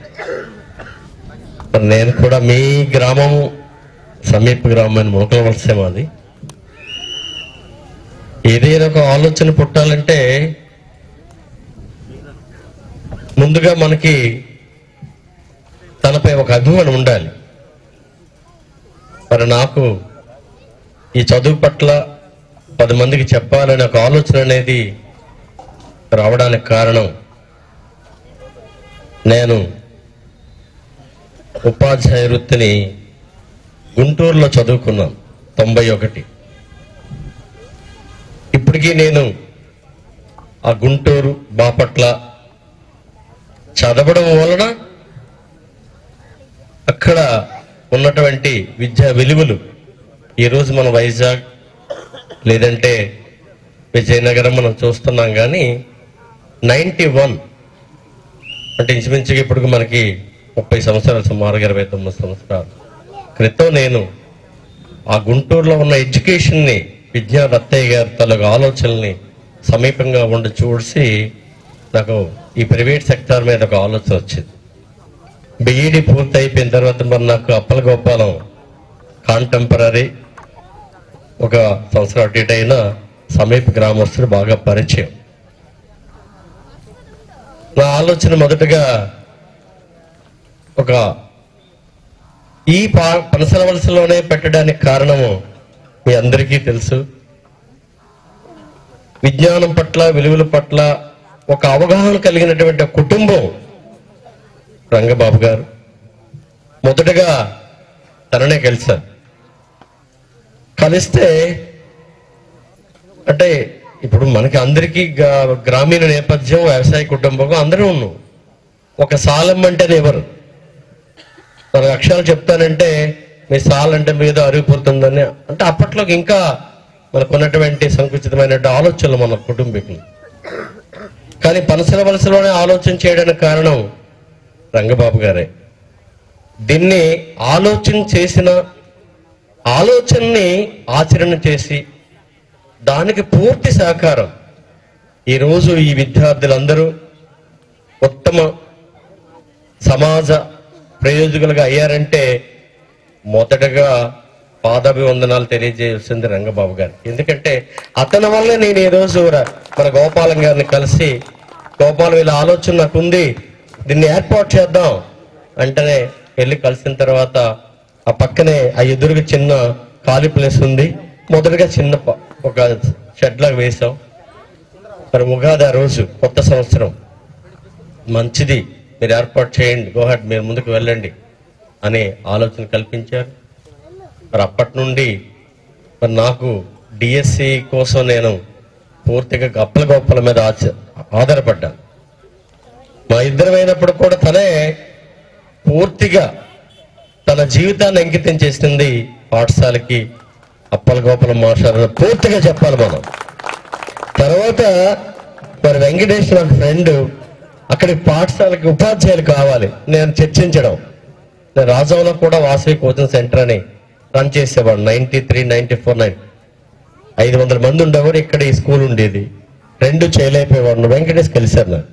మరి నేను కూడా మీ గ్రామం సమీప గ్రామమైన మునకల వలసే మాది ఏదైనా ఒక ఆలోచన పుట్టాలంటే ముందుగా మనకి తనపై ఒక అభిమానం ఉండాలి మరి నాకు ఈ చదువు పట్ల పది మందికి చెప్పాలనే ఒక ఆలోచన అనేది రావడానికి కారణం నేను ఉపాధ్యాయ వృత్తిని గుంటూరులో చదువుకున్నాను తొంభై ఒకటి ఇప్పటికీ నేను ఆ గుంటూరు బాపట్ల చదవడం వలన అక్కడ ఉన్నటువంటి విద్యా విలువలు ఈరోజు మన వైజాగ్ లేదంటే విజయనగరం మనం చూస్తున్నాం కానీ నైంటీ వన్ అంటే ఇంచుమించుగా ఇప్పుడు మనకి ముప్పై సంవత్సరాలు సుమారుగా ఇరవై తొమ్మిది సంవత్సరాలు క్రితం నేను ఆ గుంటూరులో ఉన్న ఎడ్యుకేషన్ని విద్యా రత్తయ్య గారి తలగు ఆలోచనల్ని సమీపంగా ఉండి చూసి నాకు ఈ ప్రైవేట్ సెక్టార్ మీద ఒక ఆలోచన వచ్చింది బీఈడి పూర్తి అయిపోయిన తర్వాత మరి నాకు అప్పల గోపాలం కాంటెంపరీ ఒక సంవత్సరం అటు ఇటు అయినా సమీప గ్రామస్తుడు బాగా పరిచయం నా ఆలోచన మొదటగా ఒక ఈ పా పనసల వలసలోనే పెట్టడానికి కారణము మీ అందరికీ తెలుసు విజ్ఞానం పట్ల విలువల పట్ల ఒక అవగాహన కలిగినటువంటి ఒక కుటుంబం రంగబాబు గారు మొదటగా తననే కలిశారు కలిస్తే అంటే ఇప్పుడు మనకి అందరికీ గా- గ్రామీణ నేపథ్యం వ్యవసాయ కుటుంబం అందరూ ఉన్నాం ఒక సాలం అంటేనే ఎవరు మన అక్షరాలు చెప్తానంటే మీ సాల్ అంటే మీద అరిగిపోతుందని అంటే అప్పట్లోకి ఇంకా మనకు ఉన్నటువంటి సంకుచితమైన ఆలోచనలు మన కుటుంబీకులు కానీ పనసల వలసలోనే ఆలోచన చేయడానికి కారణం రంగబాబు గారే దీన్ని ఆలోచన చేసిన ఆలోచనని ఆచరణ చేసి దానికి పూర్తి సహకారం ఈరోజు ఈ విద్యార్థులందరూ ఉత్తమ సమాజ ప్రయోజకులుగా అయ్యారంటే మొదటగా పాదాభివందనాలు తెలియజేయాల్సింది రంగబాబు గారు ఎందుకంటే అతని వల్ల నేను ఈరోజు ర- మన గోపాలం గారిని కలిసి గోపాలం ఇలా ఆలోచన నాకు ఉంది దీన్ని ఏర్పాటు చేద్దాం అంటేనే వెళ్ళి కలిసిన తర్వాత ఆ పక్కనే ఆ ఎదురుగా చిన్న ఖాళీ ప్లేస్ ఉంది మొదటగా చిన్న ప- ఒక షెడ్ లాగా వేసాం మరి ఉగాది ఆ రోజు కొత్త సంవత్సరం మంచిది మీరు ఏర్పాటు చేయండి గోహట్ మీరు ముందుకు వెళ్ళండి అనే ఆలోచన కల్పించారు మరి అప్పటి నుండి మరి నాకు డిఎస్సి కోసం నేను పూర్తిగా గప్పల గొప్పల మీద ఆచ- ఆధారపడ్డాను మా ఇద్దరమైనప్పుడు కూడా తనే పూర్తిగా తన జీవితాన్ని అంకితం చేసింది పాఠశాలకి అప్పల గోపాల మాస్టర్ పూర్తిగా చెప్పాలి మనం తర్వాత మరి వెంకటేష్ నాకు ఫ్రెండ్ అక్కడికి పాఠశాలకి ఉపాధ్యాయులు కావాలి నేను చర్చించడం నేను రాజంలో కూడా వాసవి కోచింగ్ సెంటర్ అని రన్ చేసేవాడు ninety three ninety four nine ఐదు వందల మంది ఉండేవారు ఇక్కడ ఈ స్కూల్ ఉండేది రెండు చేయలేకపోయేవాడు వెంకటేష్ కలిశారు నాకు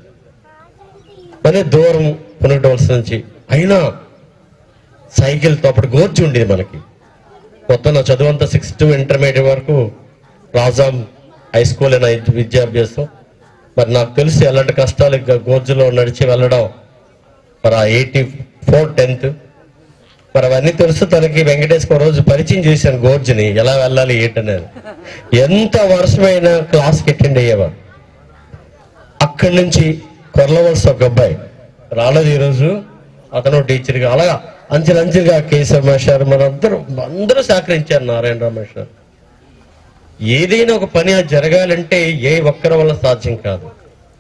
మరి దూరం పునగడవలసి నుంచి అయినా సైకిల్తో అప్పుడు గోర్చి ఉండేది మనకి మొత్తం నా చదువు అంతా సిక్స్త్ టు ఇంటర్మీడియట్ వరకు రాజాం హై స్కూల్ అయిన విద్యాభ్యాసం మరి నాకు తెలిసి ఎలాంటి కష్టాలు ఇంకా గోర్జులో నడిచి వెళ్ళడం మరి ఆ ఎయిటీ ఫోర్ టెన్త్ మరి అవన్నీ తెలుసు తనకి వెంకటేష్ ఒక రోజు పరిచయం చేశాను గోర్జుని ఎలా వెళ్ళాలి ఏంటనేది ఎంత వర్షమైన క్లాస్కి అటెండ్ అయ్యేవాడు అక్కడి నుంచి కొర్లవలస ఒక అబ్బాయి రాలేదు ఈరోజు అతను టీచర్గా అలా అంచెలంచెలుగా కేశవ మాస్టర్ మన అందరూ అందరూ సహకరించారు నారాయణ రమేష్ గారు ఏదైనా ఒక పని అది జరగాలంటే ఏ ఒక్కరి వల్ల సాధ్యం కాదు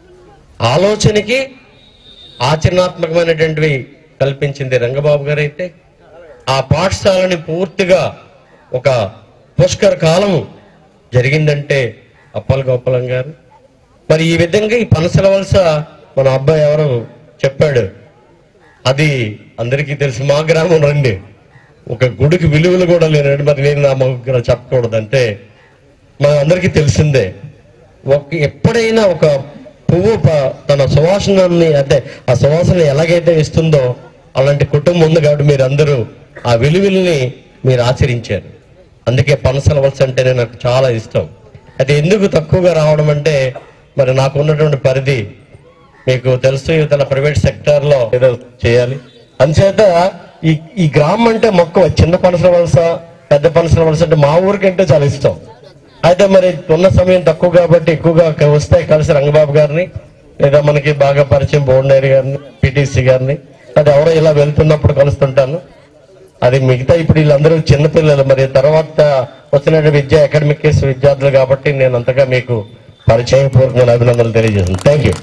ఆలోచనకి ఆచరణాత్మకమైనటువంటివి కల్పించింది రంగబాబు గారు అయితే ఆ పాఠశాలని పూర్తిగా ఒక పుష్కర కాలం జరిగిందంటే అప్పల గోపాలం గారు మరి ఈ విధంగా ఈ పనసల వలస మన అబ్బాయి ఎవరు చెప్పాడు అది అందరికీ తెలుసు మా గ్రామం రండి ఒక గుడికి విలువలు కూడా లేనండి మరి నేను నా దగ్గర చెప్పకూడదు అంటే మన అందరికీ తెలిసిందే ఒక ఎప్పుడైనా ఒక పువ్వు ప- తన సువాసనాన్ని అంటే ఆ సువాసన ఎలాగైతే ఇస్తుందో అలాంటి కుటుంబం ఉంది కాబట్టి మీరు అందరూ ఆ విలువల్ని మీరు ఆచరించారు అందుకే పనసల వలస అంటేనే నాకు చాలా ఇష్టం అది ఎందుకు తక్కువగా రావడం అంటే మరి నాకు ఉన్నటువంటి పరిధి మీకు తెలుసు ఇతర ప్రైవేట్ సెక్టర్ లో ఏదో చేయాలి అందుచేత ఈ ఈ గ్రామం అంటే మొక్క చిన్న పనసల వలస పెద్ద పనసల వలస అంటే మా ఊరికంటే చాలా ఇష్టం అయితే మరి ఉన్న సమయం తక్కువ కాబట్టి ఎక్కువగా క- వస్తాయి కలిసి రంగబాబు గారిని లేదా మనకి బాగా పరిచయం బోండేరి గారిని పిటిసి గారిని అది ఎవరో ఇలా వెళ్తున్నప్పుడు కలుస్తుంటాను అది మిగతా ఇప్పుడు వీళ్ళందరూ చిన్నపిల్లలు మరి తర్వాత వచ్చిన విద్య అకాడమిక్ విద్యార్థులు కాబట్టి నేను అంతగా మీకు పరిచయపూర్వకమైన అభినందనలు తెలియజేస్తాను థ్యాంక్ యూ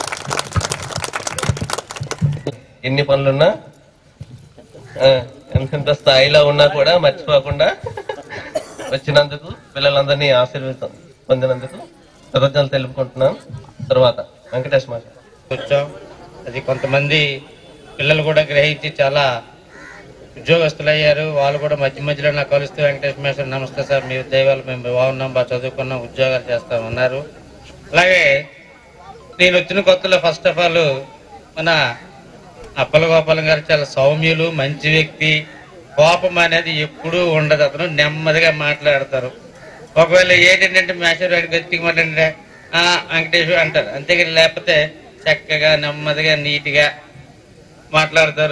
ఎన్ని పనులున్నా ఆ, ఎంతెంత స్థాయిలో ఉన్నా కూడా మర్చిపోకుండా వచ్చినందుకు పిల్లలందరినీ ఆశీర్వదించ పొందినందుకు కృతజ్ఞతలు తెలుపుకుంటున్నాను తర్వాత వెంకటేష్ మాట
వచ్చాం అది కొంతమంది పిల్లలు కూడా గ్రహించి చాలా ఉద్యోగస్తులు అయ్యారు వాళ్ళు కూడా మధ్య మధ్యలో నాకు కలుస్తూ వెంకటేష్ మేస్టర్ నమస్తే సార్ మీ దైవాలు మేము బాగున్నాం బాగా చదువుకున్నాం ఉద్యోగాలు చేస్తాం అన్నారు అలాగే నేను వచ్చిన కొత్తలో ఫస్ట్ ఆఫ్ ఆల్ మన అప్పల గోపాలం గారు చాలా సౌమ్యులు మంచి వ్యక్తి కోపం అనేది ఎప్పుడూ ఉండదు అతను నెమ్మదిగా మాట్లాడతారు ఒకవేళ ఏంటంటే మేషర్ వాడికి గట్టిగా మాట్లాడితే ఆ వెంకటేశ్వర అంటారు అంతేగాని లేకపోతే చక్కగా నెమ్మదిగా నీట్గా మాట్లాడతారు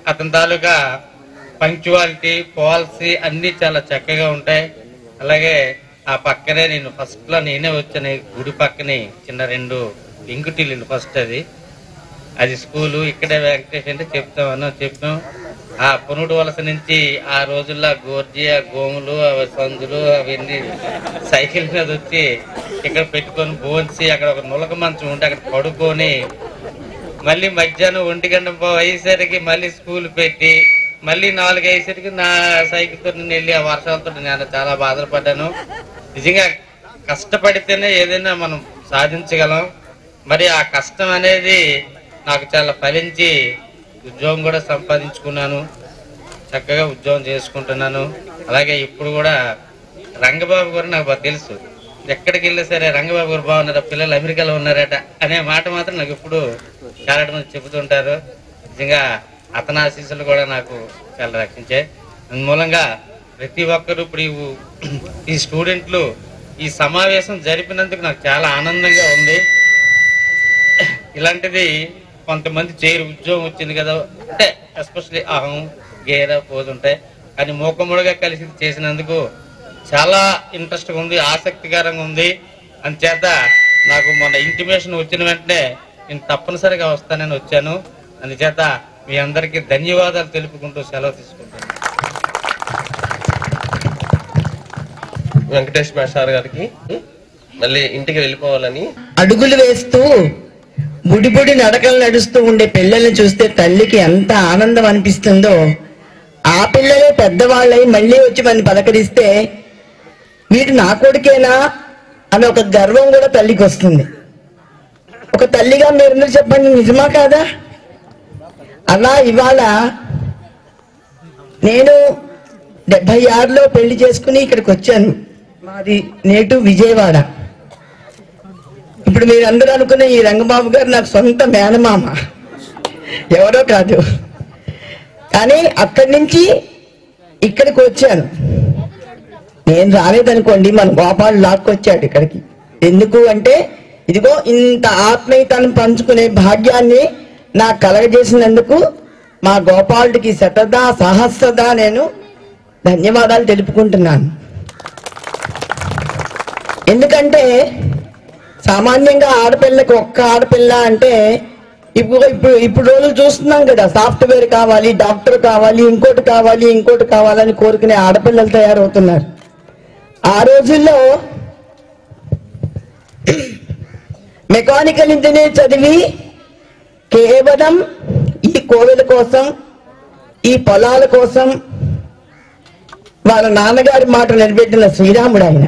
అతని తాలూకా పంక్చువాలిటీ పాలసీ అన్ని చాలా చక్కగా ఉంటాయి అలాగే ఆ పక్కనే నేను ఫస్ట్ లో నేనే వచ్చాను ఈ గుడి పక్కనే చిన్న రెండు ఇంకుటిల్లు ఫస్ట్ అది అది స్కూలు ఇక్కడే వెంకటేష్ అంటే చెప్తామన్నా చెప్పాం ఆ పునుడు వలస నుంచి ఆ రోజుల్లో గోర్జియా గోములు అవి సందులు అవన్నీ సైకిల్ మీద వచ్చి ఇక్కడ పెట్టుకొని భోంచి అక్కడ ఒక నులక మంచం ఉంటే అక్కడ పడుకొని మళ్ళీ మధ్యాహ్నం ఒంటి గంట అయ్యేసరికి మళ్ళీ స్కూల్ పెట్టి మళ్ళీ నాలుగు అయ్యేసరికి నా సైకిల్ తో నేను వెళ్ళి ఆ వర్షాలతో నేను చాలా బాధపడ్డాను నిజంగా కష్టపడితేనే ఏదైనా మనం సాధించగలం మరి ఆ కష్టం అనేది నాకు చాలా ఫలించి ఉద్యోగం కూడా సంపాదించుకున్నాను చక్కగా ఉద్యోగం చేసుకుంటున్నాను అలాగే ఇప్పుడు కూడా రంగబాబు గారు నాకు బాగా తెలుసు ఎక్కడికి వెళ్ళినా సరే రంగబాబు గారు బాగున్నారా పిల్లలు అమెరికాలో ఉన్నారట అనే మాట మాత్రం నాకు ఎప్పుడు చాలా మంది చెబుతుంటారు నిజంగా అతని ఆశీస్సులు కూడా నాకు చాలా రక్షించాయి అందుమూలంగా ప్రతి ఒక్కరు ఇప్పుడు ఈ ఊ- ఈ స్టూడెంట్లు ఈ సమావేశం జరిపినందుకు నాకు చాలా ఆనందంగా ఉంది ఇలాంటిది కొంతమంది చేయరు ఉద్యోగం వచ్చింది కదా అంటే ఎస్పెషల్లీ అహం గేర పోతుంటాయి కానీ మూకముడుగా కలిసి చేసినందుకు చాలా ఇంట్రెస్ట్ ఉంది ఆసక్తికరంగా ఉంది అందుచేత నాకు మొన్న ఇంటిమేషన్ వచ్చిన వెంటనే నేను తప్పనిసరిగా వస్తానని వచ్చాను అందుచేత మీ అందరికీ ధన్యవాదాలు తెలుపుకుంటూ సెలవు తీసుకుంటాను
వెంకటేష్ మేషార్ గారికి మళ్ళీ ఇంటికి వెళ్ళిపోవాలని
అడుగులు వేస్తూ బుడి బుడి నడకలు నడుస్తూ ఉండే పిల్లల్ని చూస్తే తల్లికి ఎంత ఆనందం అనిపిస్తుందో ఆ పిల్లలే పెద్దవాళ్ళై మళ్ళీ వచ్చి మన పలకరిస్తే వీడు నా కొడుకేనా అని ఒక గర్వం కూడా తల్లికి వస్తుంది ఒక తల్లిగా మీరందరూ చెప్పండి నిజమా కాదా అలా ఇవాళ నేను డెబ్బై ఆరులో పెళ్లి చేసుకుని ఇక్కడికి వచ్చాను మాది నేటు విజయవాడ ఇప్పుడు మీరందరూ అనుకున్న ఈ రంగబాబు గారు నాకు సొంత మేనమామ ఎవరో కాదు కానీ అక్కడి నుంచి ఇక్కడికి వచ్చాను నేను రాలేదనుకోండి మన గోపాల్ లాక్కొచ్చాడు ఇక్కడికి ఎందుకు అంటే ఇదిగో ఇంత ఆత్మీయతను పంచుకునే భాగ్యాన్ని నాకు కలగజేసినందుకు మా గోపాలుడికి శతదా సహస్రదా నేను ధన్యవాదాలు తెలుపుకుంటున్నాను ఎందుకంటే సామాన్యంగా ఆడపిల్లకి ఒక్క ఆడపిల్ల అంటే ఇప్పుడు ఇప్పుడు ఇప్పుడు రోజులు చూస్తున్నాం కదా సాఫ్ట్వేర్ కావాలి డాక్టర్ కావాలి ఇంకోటి కావాలి ఇంకోటి కావాలని కోరుకునే ఆడపిల్లలు తయారవుతున్నారు ఆ రోజుల్లో మెకానికల్ ఇంజనీర్ చదివి కేవలం ఈ కోవెల కోసం ఈ పొలాల కోసం వాళ్ళ నాన్నగారి మాట నిలబెట్టిన శ్రీరాముడు ఆయన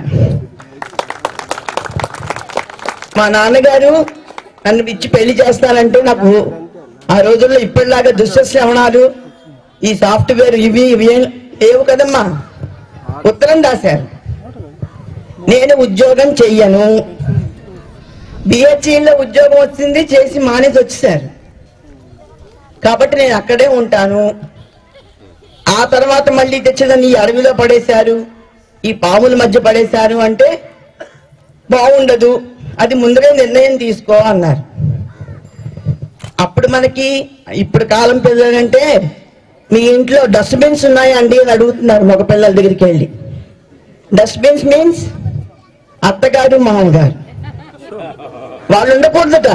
మా నాన్నగారు నన్ను ఇచ్చి పెళ్లి చేస్తానంటే నాకు ఆ రోజుల్లో ఇప్పటిలాగా దుశ్శ్రవణాలు ఈ సాఫ్ట్వేర్ ఇవి ఇవి ఏం లేవు కదమ్మా ఉత్తరం రాశారు నేను ఉద్యోగం చెయ్యను బిహెచ్ఈలో ఉద్యోగం వచ్చింది చేసి మానేసి వచ్చేసారు కాబట్టి నేను అక్కడే ఉంటాను ఆ తర్వాత మళ్ళీ తెచ్చిన ఈ అడవిలో పడేశారు ఈ పాముల మధ్య పడేశారు అంటే బాగుండదు అది ముందుగా నిర్ణయం తీసుకో అన్నారు అప్పుడు మనకి ఇప్పుడు కాలం పిల్లలంటే మీ ఇంట్లో డస్ట్బిన్స్ ఉన్నాయా అండి అని అడుగుతున్నారు మగ పిల్లల దగ్గరికి వెళ్ళి డస్ట్బిన్స్ మీన్స్ అత్తగారు మామగారు వాళ్ళు ఉండకూడదట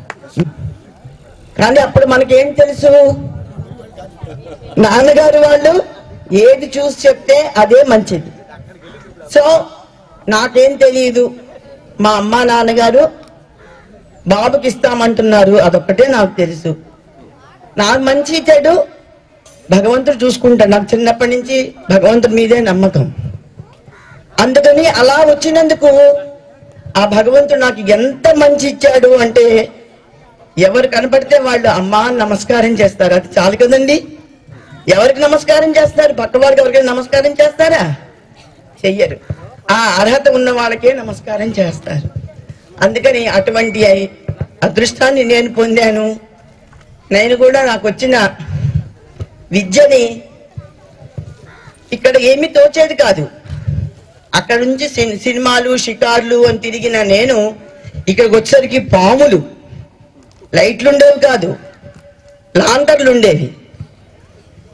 కానీ అప్పుడు మనకేం తెలుసు నాన్నగారు వాళ్ళు ఏది చూసి చెప్తే అదే మంచిది సో నాకేం తెలియదు మా అమ్మ నాన్నగారు బాబుకి ఇస్తామంటున్నారు అదొక్కటే నాకు తెలుసు నాకు మంచి చెడు భగవంతుడు చూసుకుంటాడు నాకు చిన్నప్పటి నుంచి భగవంతుడి మీదే నమ్మకం అందుకని అలా వచ్చినందుకు ఆ భగవంతుడు నాకు ఎంత మంచి ఇచ్చాడు అంటే ఎవరు కనపడితే వాళ్ళు అమ్మా అని నమస్కారం చేస్తారు అది చాలు కదండి ఎవరికి నమస్కారం చేస్తారు పక్క వాళ్ళకి ఎవరికైనా నమస్కారం చేస్తారా చెయ్యరు ఆ అర్హత ఉన్న వాళ్ళకే నమస్కారం చేస్తారు అందుకని అటువంటి ఐ- అదృష్టాన్ని నేను పొందాను నేను కూడా నాకు వచ్చిన విద్యని ఇక్కడ ఏమీ తోచేది కాదు అక్కడ నుంచి సిన్- సినిమాలు షికార్లు అని తిరిగిన నేను ఇక్కడికి వచ్చేసరికి పాములు లైట్లు ఉండేవి కాదు లాంతర్లు ఉండేవి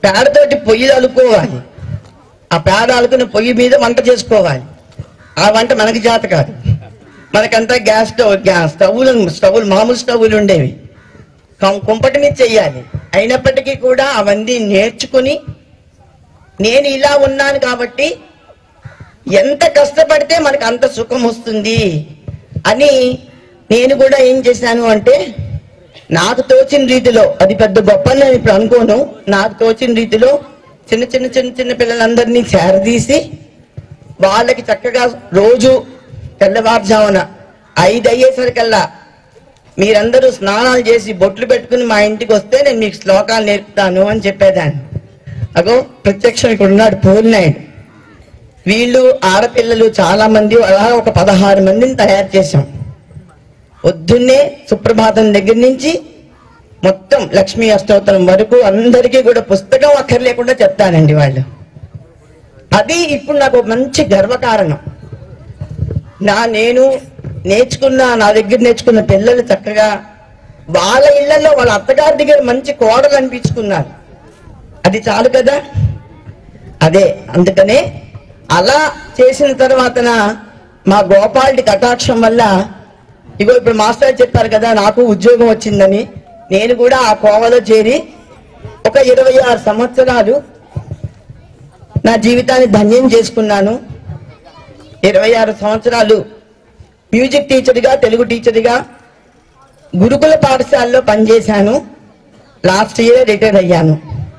పేడతోటి పొయ్యి అలుకోవాలి ఆ పేడ అలుకుని పొయ్యి మీద వంట చేసుకోవాలి ఆ వంట మనకి చేత కాదు మనకంతా గ్యాస్ స్టవ్ గ్యాస్ స్టవ్లు స్టవ్లు మామూలు స్టవ్లు ఉండేవి కం- కుంపటి మీద చెయ్యాలి అయినప్పటికీ కూడా అవన్నీ నేర్చుకుని నేను ఇలా ఉన్నాను కాబట్టి ఎంత కష్టపడితే మనకు అంత సుఖం వస్తుంది అని నేను కూడా ఏం చేశాను అంటే నాకు తోచిన రీతిలో అది పెద్ద గొప్ప అని నేను ఇప్పుడు అనుకోను నాకు తోచిన రీతిలో చిన్న చిన్న చిన్న చిన్న పిల్లలందరినీ చేరదీసి వాళ్ళకి చక్కగా రోజు తెల్లవారుజామున ఐదు అయ్యేసరికల్లా మీరందరూ స్నానాలు చేసి బొట్లు పెట్టుకుని మా ఇంటికి వస్తే నేను మీకు శ్లోకాలు నేర్పుతాను అని చెప్పేదాన్ని అగో ప్రత్యక్షం ఇక్కడ ఉన్నాడు పూర్ణాయుడు వీళ్ళు ఆడపిల్లలు చాలా మంది అలా ఒక పదహారు మందిని తయారు చేశాం పొద్దున్నే సుప్రభాతం దగ్గర నుంచి మొత్తం లక్ష్మీ అష్టోత్తరం వరకు అందరికీ కూడా పుస్తకం అక్కర్లేకుండా చెప్తానండి వాళ్ళు అది ఇప్పుడు నాకు ఒక మంచి గర్వకారణం నా నేను నేర్చుకున్న నా దగ్గర నేర్చుకున్న పిల్లలు చక్కగా వాళ్ళ ఇళ్లలో వాళ్ళ అత్తగారి దగ్గర మంచి కోడలు అనిపించుకున్నారు అది చాలు కదా అదే అందుకనే అలా చేసిన తర్వాతన మా గోపాల్డి కటాక్షం వల్ల ఇగో ఇప్పుడు మాస్టర్ చెప్పారు కదా నాకు ఉద్యోగం వచ్చిందని నేను కూడా ఆ కోవలో చేరి ఒక ఇరవై ఆరు సంవత్సరాలు నా జీవితాన్ని ధన్యం చేసుకున్నాను ఇరవై ఆరు సంవత్సరాలు మ్యూజిక్ టీచర్గా తెలుగు టీచర్గా గురుకుల పాఠశాలలో పనిచేశాను లాస్ట్ ఇయర్ రిటైర్ అయ్యాను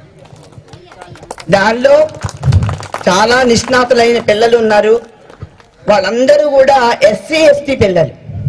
దానిలో చాలా నిష్ణాతులైన పిల్లలు ఉన్నారు వాళ్ళందరూ కూడా ఎస్సీ ఎస్టీ పిల్లలు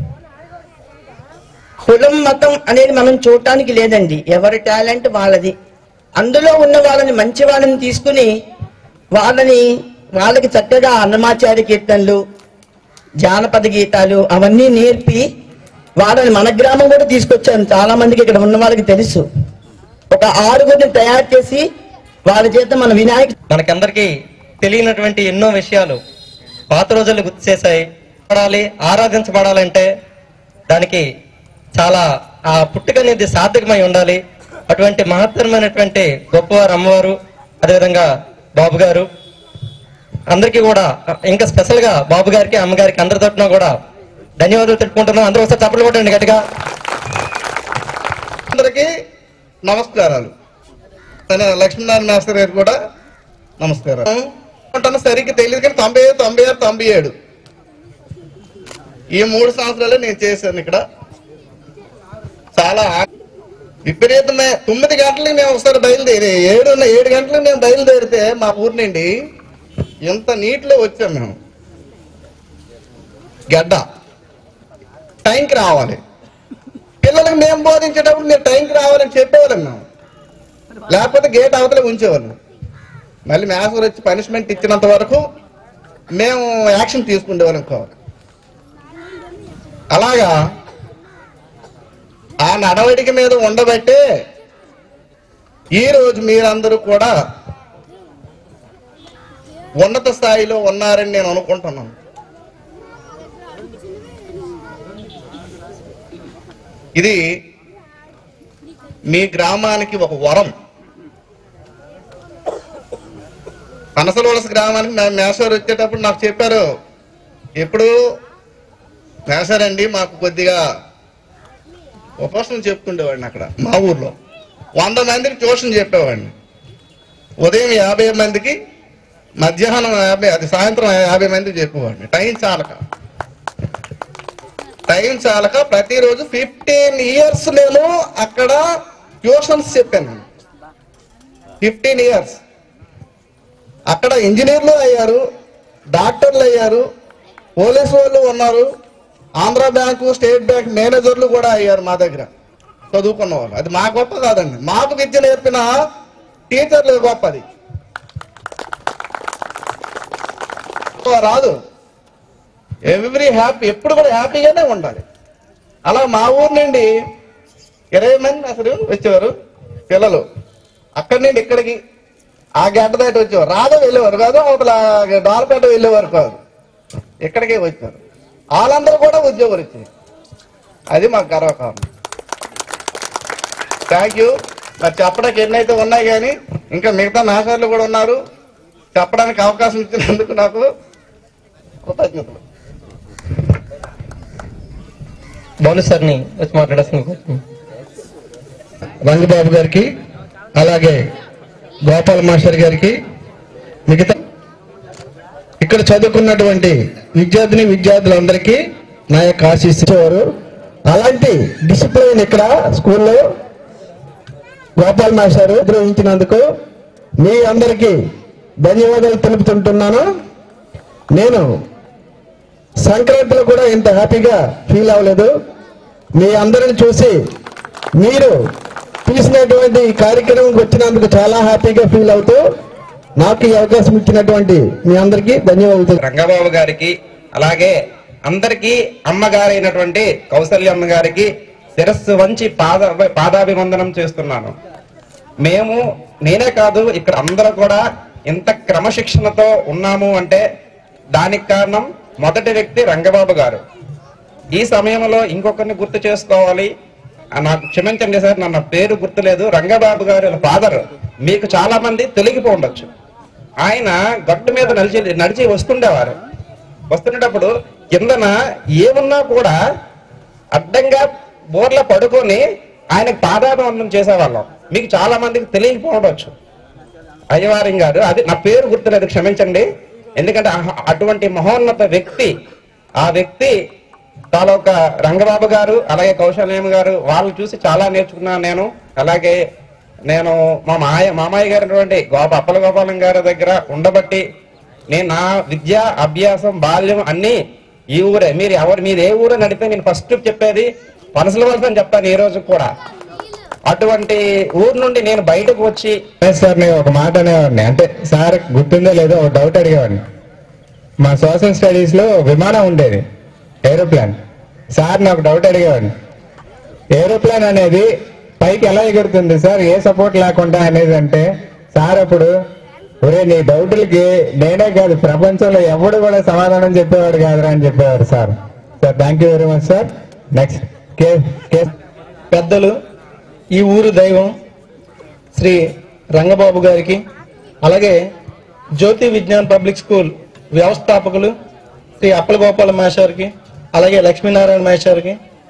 కులం మతం అనేది మనం చూడటానికి లేదండి ఎవరి టాలెంట్ వాళ్ళది అందులో ఉన్న వాళ్ళని మంచి వాళ్ళని తీసుకుని వాళ్ళని వాళ్ళకి చక్కగా అన్నమాచార్య కీర్తనలు జానపద గీతాలు అవన్నీ నేర్పి వాళ్ళని మన గ్రామం కూడా తీసుకొచ్చాను చాలా మందికి ఇక్కడ ఉన్న వాళ్ళకి తెలుసు ఒక ఆరుగురిని తయారు చేసి వాళ్ళ చేత మన వినాయక
మనకందరికీ తెలియనటువంటి ఎన్నో విషయాలు పాత రోజులు గుర్తు చేశాయి పడాలి ఆరాధించబడాలంటే దానికి చాలా ఆ పుట్టుక అనేది సార్థకమై ఉండాలి అటువంటి మహత్తరమైనటువంటి గొప్పవారు అమ్మవారు అదేవిధంగా బాబు గారు అందరికీ కూడా ఇంకా స్పెషల్ గా బాబు గారికి అమ్మగారికి అందరి తరఫున కూడా ధన్యవాదాలు తెలుపుకుంటున్నాం అందరూ ఒకసారి చప్పట్లు కొట్టండి గట్టిగా
అందరికీ నమస్కారాలు తన లక్ష్మీనారాయణ మాస్టర్ గారు కూడా నమస్కారం అంటాను సరిగ్గా తెలియదు కానీ తొంభై ఐదు తొంభై ఆరు తొంభై ఏడు ఈ మూడు సంవత్సరాలు నేను చేశాను ఇక్కడ చాలా ఆ- విపరీతమే తొమ్మిది గంటలకి మేము ఒకసారి బయలుదేరి ఏడు ఏడు గంటలకు మేము బయలుదేరితే మా ఊరి నుండి ఇంత నీటిలో వచ్చాం మేము గడ్డ టైంకి రావాలి పిల్లలకు మేము బోధించేటప్పుడు మీరు టైంకి రావాలని చెప్పేవాళ్ళం మేము లేకపోతే గేట్ అవతలే ఉంచేవాళ్ళం మళ్ళీ మ్యాథ్స్ వచ్చి పనిష్మెంట్ ఇచ్చినంత వరకు మేము యాక్షన్ తీసుకునేవాళ్ళం కావాలి అలాగా ఆ నడవడిక మీద ఉండబట్టే ఈ రోజు మీరందరూ కూడా ఉన్నత స్థాయిలో ఉన్నారని నేను అనుకుంటున్నాను ఇది మీ గ్రామానికి ఒక వరం పనసలవలస గ్రామానికి మేము మేషారు వచ్చేటప్పుడు నాకు చెప్పారు ఎప్పుడు మేషారండి మాకు కొద్దిగా ఉపవాసం చెప్పుకుండేవాడిని అక్కడ మా ఊర్లో వంద మందికి ట్యూషన్ చెప్పేవాడిని ఉదయం యాభై మందికి మధ్యాహ్నం యాభై అది సాయంత్రం యాభై మందికి చెప్పేవాడిని టైం చాలక టైం చాలక ప్రతిరోజు ఫిఫ్టీన్ ఇయర్స్ నేను అక్కడ ట్యూషన్స్ చెప్పాను నేను ఫిఫ్టీన్ ఇయర్స్ అక్కడ ఇంజనీర్లు అయ్యారు డాక్టర్లు అయ్యారు పోలీసు వాళ్ళు ఉన్నారు ఆంధ్ర బ్యాంకు స్టేట్ బ్యాంక్ మేనేజర్లు కూడా అయ్యారు మా దగ్గర చదువుకున్న వాళ్ళు అది మా గొప్ప కాదండి మాకు విద్య నేర్పిన టీచర్లు గొప్పది రాదు ఎవ్రీ హ్యాపీ ఎప్పుడు కూడా హ్యాపీగానే ఉండాలి అలా మా ఊరు నుండి ఇరవై మంది అసలు వచ్చేవారు పిల్లలు అక్కడి నుండి ఇక్కడికి ఆ గంట దాటి వచ్చేవారు రాదో వెళ్ళేవారు కాదు అవతల డాల్పేట వెళ్ళేవారు కాదు ఇక్కడికే వచ్చారు వాళ్ళందరూ కూడా ఉద్యోగులు ఇచ్చారు అది మాకు గర్వకారణం థ్యాంక్ యూ మరి చెప్పడానికి ఎన్నైతే ఉన్నాయి కానీ ఇంకా మిగతా మాస్టర్లు కూడా ఉన్నారు చెప్పడానికి అవకాశం ఇచ్చినందుకు నాకు కృతజ్ఞతలు
బాలు సార్ని వచ్చి మాట్లాడాల్సింది కోరుతున్నాను.
రంగబాబు గారికి అలాగే గోపాల్ మాస్టర్ గారికి మిగతా ఇక్కడ చదువుకున్నటువంటి విద్యార్థిని విద్యార్థులందరికీ నా యొక్క ఆశీస్సేవారు అలాంటి డిసిప్లిన్ ఇక్కడ స్కూల్లో గోపాల్ మాస్టర్ నిర్వహించినందుకు మీ అందరికీ ధన్యవాదాలు తెలుపుతుంటున్నాను నేను సంక్రాంతిలో కూడా ఇంత హ్యాపీగా ఫీల్ అవ్వలేదు మీ అందరిని చూసి మీరు పిలిచినటువంటి ఈ కార్యక్రమంకి వచ్చినందుకు చాలా హ్యాపీగా ఫీల్ అవుతూ నాకు ఈ అవకాశం ఇచ్చినటువంటి మీ అందరికీ ధన్యవాదాలు
రంగబాబు గారికి అలాగే అందరికీ అమ్మగారైనటువంటి కౌసల్యమ్మ గారికి శిరస్సు వంచి పాద పాదాభివందనం చేస్తున్నాను మేము నేనే కాదు ఇక్కడ అందరూ కూడా ఇంత క్రమశిక్షణతో ఉన్నాము అంటే దానికి కారణం మొదటి వ్యక్తి రంగబాబు గారు ఈ సమయంలో ఇంకొకరిని గుర్తు చేసుకోవాలి ఆ, నాకు క్షమించండి సార్ నా పేరు గుర్తులేదు రంగబాబు గారి ఫాదర్ మీకు చాలా మంది తెలిగిపో ఉండొచ్చు ఆయన గట్టు మీద నడిచి నడిచి వస్తుండేవారు వస్తున్నప్పుడు కిందన ఏమున్నా కూడా అడ్డంగా బోర్ల పడుకొని ఆయనకు పాదాభివందనం చేసేవాళ్ళం మీకు చాలా మందికి తెలియకపోవచ్చు అయ్యవారం గారు అది నా పేరు గుర్తులేదు క్షమించండి ఎందుకంటే అహ- అటువంటి మహోన్నత వ్యక్తి ఆ వ్యక్తి తాలూకా రంగబాబు గారు అలాగే కౌశల్యం గారు వాళ్ళు చూసి చాలా నేర్చుకున్నాను నేను అలాగే నేను మా మాయ మామయ్య గారు గోప అప్పల గోపాలం గారి దగ్గర ఉండబట్టి నేను నా విద్య అభ్యాసం బాల్యం అన్ని ఈ ఊరే మీరు ఎవరు మీరు ఏ ఊరు నడితే నేను ఫస్ట్ చెప్పేది పనసల వలస అని చెప్తాను ఈ రోజు కూడా అటువంటి ఊరు నుండి నేను బయటకు వచ్చి
సార్ నేను ఒక మాట అనేవాడిని అంటే సార్ గుర్తుందో లేదో ఒక డౌట్ అడిగేవాడిని మా సోషల్ స్టడీస్ లో విమానం ఉండేది ఏరోప్లాన్ సార్ నాకు డౌట్ అడిగేవాడిని ఏరోప్లాన్ అనేది పైకి ఎలా ఎగురుతుంది సార్ ఏ సపోర్ట్ లేకుండా అనేది అంటే సార్ అప్పుడు ఒరే నీ డౌట్లకి నేనే కాదు ప్రపంచంలో ఎవడు కూడా సమాధానం చెప్పేవాడు కాదురా అని చెప్పేవారు sir sir thank you very much sir next K K
పెద్దలు ఈ ఊరు దైవం శ్రీ రంగబాబు గారికి అలాగే జ్యోతి విజ్ఞాన్ పబ్లిక్ స్కూల్ వ్యవస్థాపకులు శ్రీ అప్పలగోపాల మేషార్కి అలాగే లక్ష్మీనారాయణ మేషార్కి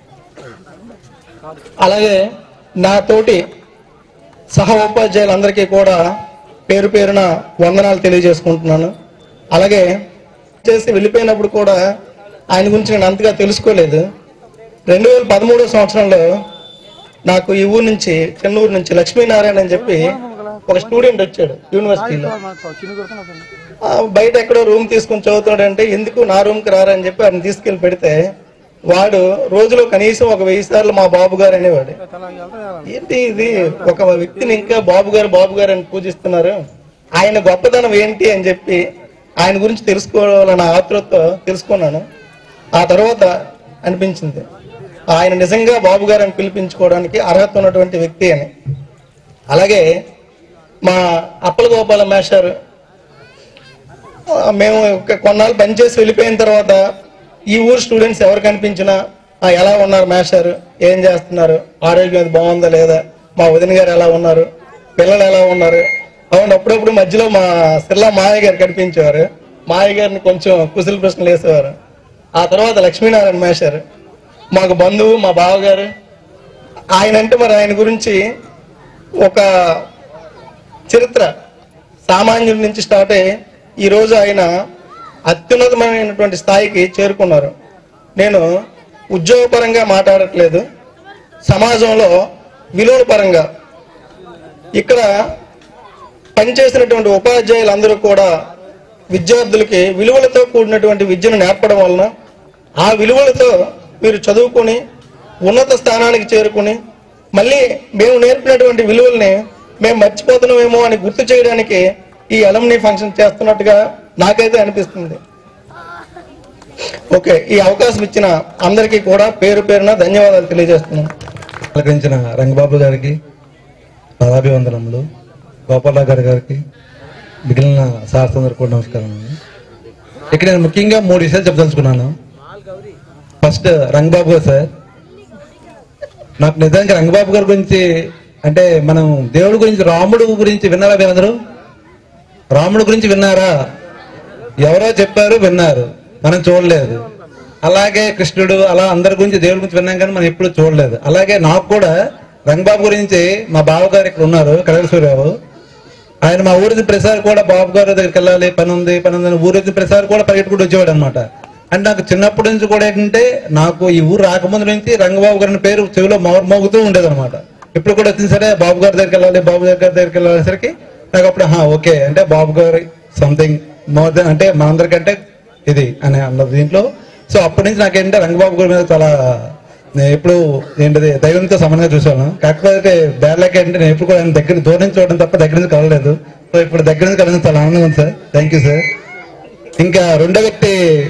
అలాగే నా తోటి సహ ఉపాధ్యాయులందరికీ కూడా పేరు పేరున వందనాలు తెలియజేసుకుంటున్నాను అలాగే చేసి వెళ్ళిపోయినప్పుడు కూడా ఆయన గురించి నేను అంతగా తెలుసుకోలేదు రెండు వేల పదమూడో సంవత్సరంలో నాకు ఈ ఊరు నుంచి చెన్నూరు నుంచి లక్ష్మీనారాయణ అని చెప్పి ఒక స్టూడెంట్ వచ్చాడు యూనివర్సిటీలో ఆ, బయట ఎక్కడో రూమ్ తీసుకుని చదువుతాడంటే ఎందుకు నా రూమ్కి రారని చెప్పి ఆయన తీసుకెళ్లి పెడితే వాడు రోజులో కనీసం ఒక వెయ్యి సార్లు మా బాబు గారు అనేవాడు ఏంటి ఇది ఒక వ్యక్తిని ఇంకా బాబు గారు బాబు గారు అని పూజిస్తున్నారు ఆయన గొప్పతనం ఏంటి అని చెప్పి ఆయన గురించి తెలుసుకోవాలన్న ఆతృతతో తెలుసుకున్నాను ఆ తర్వాత అనిపించింది ఆయన నిజంగా బాబు గారు అని పిలిపించుకోవడానికి అర్హత ఉన్నటువంటి వ్యక్తి అని అలాగే మా అప్పల గోపాల మేషారు ఆ, మేము ఒక కొన్నాళ్ళు పనిచేసి వెళ్ళిపోయిన తర్వాత ఈ ఊరు స్టూడెంట్స్ ఎవరు కనిపించినా "ఆ, ఎలా ఉన్నారు మేషారు ఏం చేస్తున్నారు ఆరోగ్యం అది బాగుందా లేదా మా వదిన గారు ఎలా ఉన్నారు పిల్లలు ఎలా ఉన్నారు అవును అప్పుడప్పుడు మధ్యలో మా సిర్లా మాయ గారు కనిపించేవారు మాయ గారిని కొంచెం కుశల ప్రశ్నలు వేసేవారు ఆ తర్వాత లక్ష్మీనారాయణ మేషారు మాకు బంధువు మా బావగారు ఆయన అంటే మరి ఆయన గురించి ఒక చరిత్ర సామాన్యుల నుంచి స్టార్ట్ అయ్యి ఈ రోజు ఆయన అత్యున్నతమైనటువంటి స్థాయికి చేరుకున్నారు నేను ఉద్యోగపరంగా మాట్లాడట్లేదు సమాజంలో విలువల పరంగా ఇక్కడ పనిచేసినటువంటి ఉపాధ్యాయులందరూ కూడా విద్యార్థులకి విలువలతో కూడినటువంటి విద్యను నేర్పడం వలన ఆ విలువలతో మీరు చదువుకొని ఉన్నత స్థానానికి చేరుకుని మళ్ళీ మేము నేర్పినటువంటి విలువల్ని మేము మర్చిపోతున్నామేమో అని గుర్తు చేయడానికి ఈ అలమ్ని ఫంక్షన్ చేస్తున్నట్టుగా నాకైతే అనిపిస్తుంది ఓకే ఈ అవకాశం ఇచ్చిన అందరికీ కూడా పేరు పేరున ధన్యవాదాలు తెలియజేస్తున్నాను
అలంకరించిన రంగబాబు గారికి పదాభివందనములు గోపాలరావు గారి గారికి మిగిలిన శాస్త్రందరికి కూడా నమస్కారం ఇక్కడ నేను ముఖ్యంగా మూడు విషయాలు చెప్పదలుచుకున్నాను ఫస్ట్ రంగబాబు గారు సార్ నాకు నిజంగా రంగబాబు గారి గురించి అంటే మనం దేవుడి గురించి రాముడు గురించి విన్నారా మీరందరూ రాముడు గురించి విన్నారా ఎవరో చెప్పారు విన్నారు మనం చూడలేదు అలాగే కృష్ణుడు అలా అందరి గురించి దేవుడి గురించి విన్నాం కానీ మనం ఎప్పుడు చూడలేదు అలాగే నాకు కూడా రంగబాబు గురించి మా బావగారు ఇక్కడ ఉన్నారు కడల సూర్యరావు ఆయన మా ఊరి ప్రసాద్ కూడా బాబు గారి దగ్గరికి వెళ్ళాలి పని ఉంది పని ఉంది అని ఊరి ప్రసాద్ కూడా పరిగెట్టుకుంటూ వచ్చేవాడు అనమాట అంటే నాకు చిన్నప్పటి నుంచి కూడా ఏంటంటే నాకు ఈ ఊరు రాకముందు నుంచి రంగబాబు గారి పేరు చెవిలో మో- మోగుతూ ఉండేది అనమాట ఇప్పుడు కూడా వచ్చిన సరే బాబు గారి దగ్గరికి వెళ్ళాలి బాబు గారి దగ్గరికి వెళ్ళేసరికి నాకు అప్పుడు "హా, ఓకే అంటే బాబు గారి సంథింగ్ మోర్ దెన్ అంటే మనందరికంటే ఇది అని అన్నది దీంట్లో సో అప్పటి నుంచి నాకేంటంటే రంగబాబు గారి మీద చాలా నేను ఎప్పుడు ఏంటది దైవంతో సమానంగా చూశాను కాకపోతే బ్యాడ్లక్ ఏంటంటే నేను ఎప్పుడు కూడా ఆయన దగ్గర దూరం నుంచి చూడడం తప్ప దగ్గర నుంచి కలవలేదు సో ఇప్పుడు దగ్గర నుంచి కలవడం చాలా ఆనందంగా ఉంది సార్ థ్యాంక్ యూ సార్ ఇంకా రెండో వ్యక్తి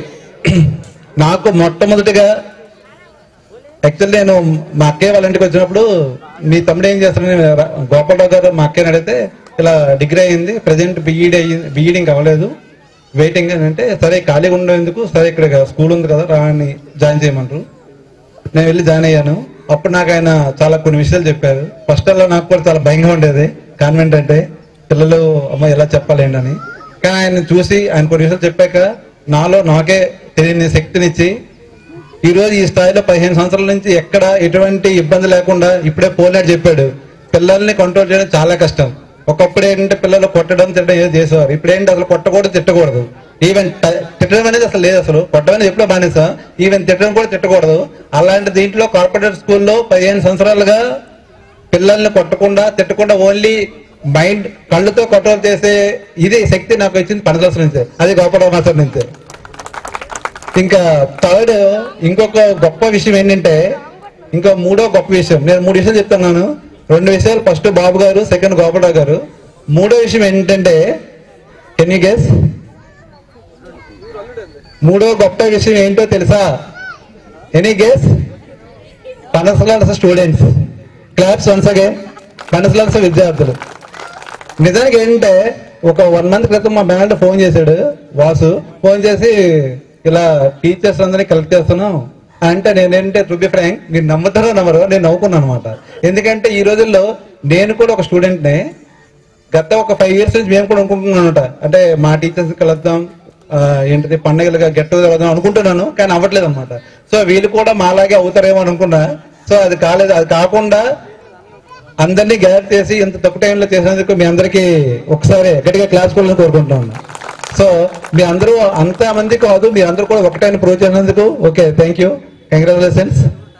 నాకు మొట్టమొదటిగా యాక్చువల్లీ నేను మా అక్కయ్య వాళ్ళ ఇంటికి వచ్చినప్పుడు మీ తమ్ముడు ఏం చేస్తారని రా- గోపాలరావు గారు మా అక్కయ్యని అడిగితే ఇలా డిగ్రీ అయింది ప్రజెంట్ బీఈడి అయ్యింది బీఈడి ఇంకా అవ్వలేదు వెయిటింగ్ అని అంటే సరే ఖాళీగా ఉండేందుకు సరే ఇక్కడ స్కూల్ ఉంది కదా రాని జాయిన్ చేయమంటారు నేను వెళ్ళి జాయిన్ అయ్యాను అప్పుడు నాకు ఆయన చాలా కొన్ని విషయాలు చెప్పారు ఫస్ట్ అలా నాకు కూడా చాలా భయంగా ఉండేది కాన్వెంట్ అంటే పిల్లలు అమ్మ ఎలా చెప్పాలి ఏంటని కానీ ఆయన చూసి ఆయన కొన్ని విషయాలు చెప్పాక నాలో నాకే తెలియని శక్తినిచ్చి ఈ రోజు ఈ స్థాయిలో పదిహేను సంవత్సరాల నుంచి ఎక్కడ ఎటువంటి ఇబ్బంది లేకుండా ఇప్పుడే పోలినట్టు చెప్పాడు పిల్లల్ని కంట్రోల్ చేయడం చాలా కష్టం ఒకప్పుడు ఏంటంటే పిల్లలు కొట్టడం తిట్టడం ఏదో చేసేవారు ఇప్పుడు ఏంటి అసలు కొట్టకూడదు తిట్టకూడదు ఈవెన్ ట- తిట్టడం అనేది అసలు లేదు అసలు కొట్టడం అనేది ఎప్పుడో బానేసా ఈవెన్ తిట్టడం కూడా తిట్టకూడదు అలాంటి దీంట్లో కార్పొరేట్ స్కూల్లో పదిహేను సంవత్సరాలుగా పిల్లల్ని కొట్టకుండా తిట్టకుండా ఓన్లీ మైండ్ కళ్ళుతో కంట్రోల్ చేసే ఇది శక్తి నాకు వచ్చింది పనదోసం నుంచే అది గోపాలరావు మాస్టర్ నుంచే ఇంకా థర్డ్ ఇంకొక గొప్ప విషయం ఏంటంటే ఇంకా మూడో గొప్ప విషయం నేను మూడు విషయాలు చెప్తున్నాను రెండు విషయాలు ఫస్ట్ బాబు గారు సెకండ్ గోపాలరావు గారు మూడో విషయం ఏంటంటే కెన్ యూ గెస్ మూడో గొప్ప విషయం ఏంటో తెలుసా ఎనీ గెస్ పనసలాల్స స్టూడెంట్స్ క్లాప్స్ వన్స్ అగైన్ పనసలాల్స విద్యార్థులు నిజానికి ఏంటంటే ఒక వన్ మంత్ క్రితం మా మేనేజర్ ఫోన్ చేశాడు వాసు ఫోన్ చేసి ఇలా టీచర్స్ అందరినీ కలెక్ట్ చేస్తున్నాం అంటే నేనేంటే టు బి ఫ్రాంక్ మీరు నమ్ముతారో నమ్మరో నేను నవ్వుకున్నాను అనమాట ఎందుకంటే ఈ రోజుల్లో నేను కూడా ఒక స్టూడెంట్నే గత ఒక ఫైవ్ ఇయర్స్ నుంచి మేము కూడా అనుకుంటున్నాం అనమాట అంటే మా టీచర్స్ కలుద్దాం ఆ, ఏంటిది పండుగలుగా గెట్ టుగెదర్ అవుదాం అనుకుంటున్నాను కానీ అవ్వట్లేదు అనమాట సో వీళ్ళు కూడా మాలాగే అవుతారేమో అనుకున్నా సో అది కాలేదు అది కాకుండా అందరినీ గ్యాదర్ చేసి ఇంత తక్కువ టైంలో చేసినందుకు మీ అందరికీ ఒకసారి గట్టిగా క్లాస్ కొడాలని కోరుకుంటున్నాను సో మీ అందరూ అంత మంది కాదు మీ అందరూ కూడా ఒకటైన ప్రూవ్ చేసినందుకు ఓకే థ్యాంక్ యూ కంగ్రాచులేషన్స్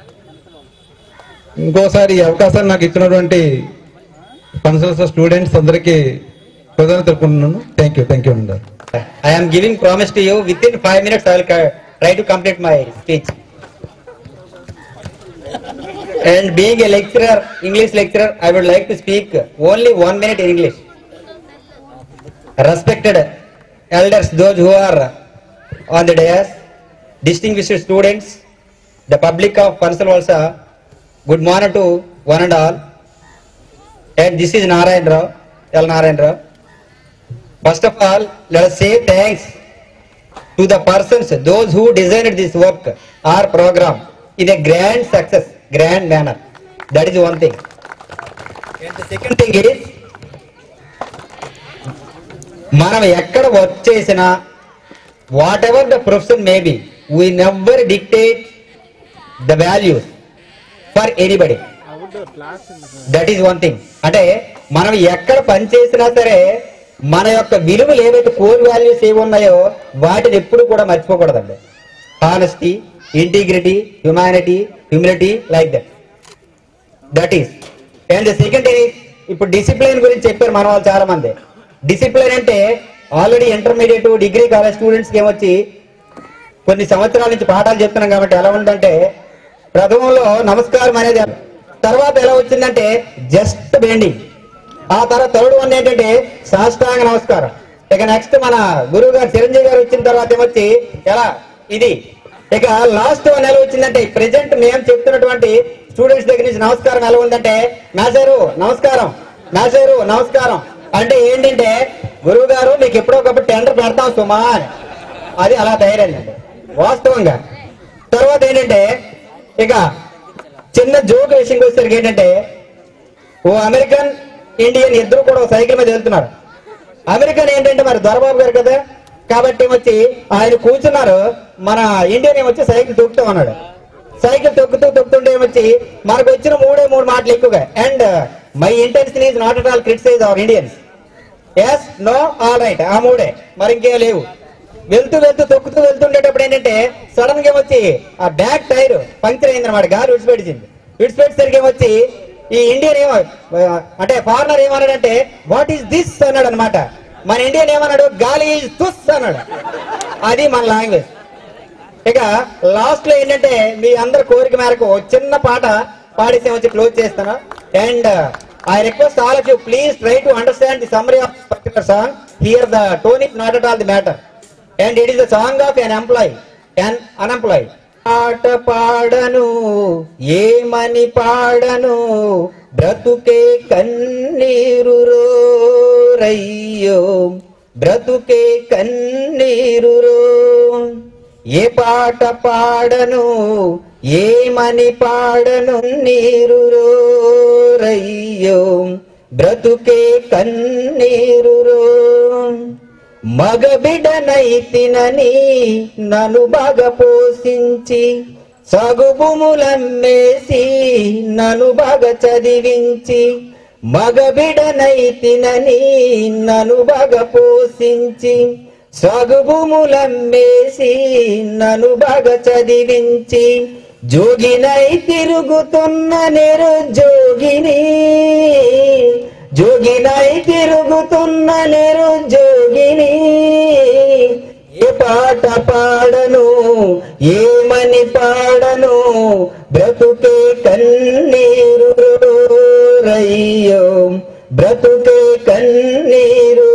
ఇంకోసారి ఈ అవకాశాన్ని నాకు ఇచ్చినటువంటి కన్సల్స్ స్టూడెంట్స్ అందరికీ ప్రధాన తెలుపుకుంటున్నాను థ్యాంక్ యూ థ్యాంక్ యూ అండి
I am giving promise to you within five minutes I will ca- try to complete my speech. And being a lecturer, English lecturer, I would like to speak only one minute in English. Respected elders, those who are on the dais, distinguished students, the public of Pansal Valsa, good morning to one and all. And this is Narayan Rao, L. Narayan Rao. First of all, let us say thanks to the persons, those who designed this work or program in a grand success, grand manner. That is one thing. And the second thing is, మనం ఎక్కడ వర్క్ చేసినా whatever the profession may be we never dictate the values for anybody that is one thing అంటే మనం ఎక్కడ పని చేసినా సరే మన యొక్క విలువలు ఏవైతే కోర్ వాల్యూస్ ఏవి ఉన్నాయో వాటిని ఎప్పుడు కూడా మర్చిపోకూడదండి honesty integrity humanity humility like that that is and second ఇప్పుడు డిసిప్లిన్ గురించి చెప్పారు మన వాళ్ళు చాలా మంది డిసిప్లిన్ అంటే already intermediate degree college students కి ఏమొచ్చి కొన్ని సంవత్సరాల నుంచి పాఠాలు చెప్తున్నాం కాబట్టి ఎలా ఉందంటే ప్రథమంలో నమస్కారం అనేది తర్వాత ఎలా వచ్చిందంటే జస్ట్ బెండింగ్ ఆ తర్వాత థర్డ్ వన్ ఏంటంటే సాష్టాంగ నమస్కారం ఇక నెక్స్ట్ మన గురువు గారు చిరంజీవి గారు వచ్చిన తర్వాత ఏమొచ్చి ఎలా ఇది ఇక లాస్ట్ వన్ ఎలా వచ్చిందంటే ప్రెజెంట్ మేము చెప్తున్నటువంటి స్టూడెంట్స్ దగ్గర నుంచి నమస్కారం ఎలా ఉందంటే నాసారు నమస్కారం నాసారు నమస్కారం అంటే ఏంటంటే గురువు గారు మీకు ఎప్పుడో ఒకప్పుడు టెండర్ పెడతాం సుమా అని అది అలా తయారైందండి వాస్తవంగా తర్వాత ఏంటంటే ఇక చిన్న జోక్ విషయంకి వచ్చేసరికి ఏంటంటే ఓ అమెరికన్ ఇండియన్ ఇద్దరు కూడా ఓ సైకిల్ మీద వెళ్తున్నారు అమెరికన్ ఏంటంటే మరి దొరబాబు గారు కదా కాబట్టి వచ్చి ఆయన కూర్చున్నారు మన ఇండియన్ ఏమొచ్చి సైకిల్ తొక్కుతూ ఉన్నాడు సైకిల్ తొక్కుతూ తొక్కుతుంటే ఏమొచ్చి మనకు వచ్చిన మూడే మూడు మాటలు ఎక్కువగా and my intention is not at all criticise our Indians yes no all right ఆ మూడే మరి ఇంకేం లేవు వెళ్తూ వెళ్తూ తొక్కుతూ వెళ్తుండేటప్పుడు ఏంటంటే సడన్ గా వచ్చి ఆ బ్యాక్ టైర్ పంక్చర్ అయింది అనమాట గాలి విడిచిపెట్టింది విడిచిపెట్టేసరికి ఏమొచ్చి ఈ ఇండియన్ ఏమో ఆ, అంటే ఫారినర్ ఏమన్నాడంటే వాట్ ఈస్ దిస్ అన్నాడు అనమాట మన ఇండియన్ ఏమన్నాడు గాలి ఈజ్ తుస్ అన్నాడు అది మన లాంగ్వేజ్ ఇక లాస్ట్ లో ఏంటంటే మీ అందరి కోరిక మేరకు ఒక చిన్న పాట పాడేసి వచ్చి క్లోజ్ చేస్తాను and I request all of you please try to understand the summary of particular song here the tone is not at all the matter and it is the song of an employ and unemploy పాట పాడను ఏమని పాడను బ్రతుకే కన్నీరు రయ్యో బ్రతుకే కన్నీరు ఏ పాట పాడను ఏమని పాడను నీరు రయ్యో బ్రతుకే కన్నీరు మగబిడనైతినని నన్ను బాగా పోషించి సగుభూములమ్మేసి నన్ను బాగా చదివించి మగబిడనైతినని నన్ను బాగా పోషించి సగుభూములమ్మేసి నన్ను బాగా చదివించి జోగినై తిరుగుతున్న నిరుద్యోగిని జోగినై తిరుగుతున్న నిరుద్యోగిని ఏ పాట పాడను ఏమని పాడను బ్రతుకే కన్నీరు రయ్యో బ్రతుకే కన్నీరు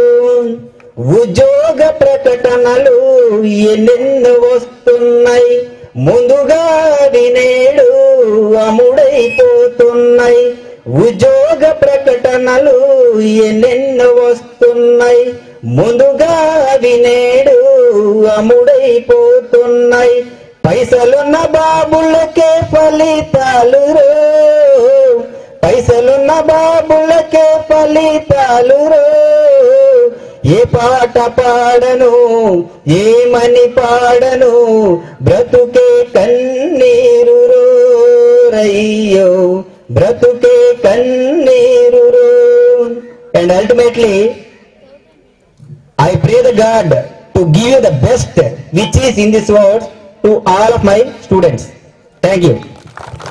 ఉద్యోగ ప్రకటనలు ఎన్నెన్నో వస్తున్నాయి ముందుగా వినేడు అముడైపోతున్నాయి ఉద్యోగ ప్రకటనలు ఎన్నెన్నో వస్తున్నాయి ముందుగా వినేడు అముడైపోతున్నాయి పైసలున్న బాబులకే ఫలితాలు రో పైసలున్న బాబులకే ఫలితాలు రో ఏ పాట పాడను ఏమని పాడను బ్రతుకే కన్నీరు రో రయ్యో బ్రతుకే కన్నీరు రో and ultimately I pray the God to give you the best which is in this world to all of my students. Thank you.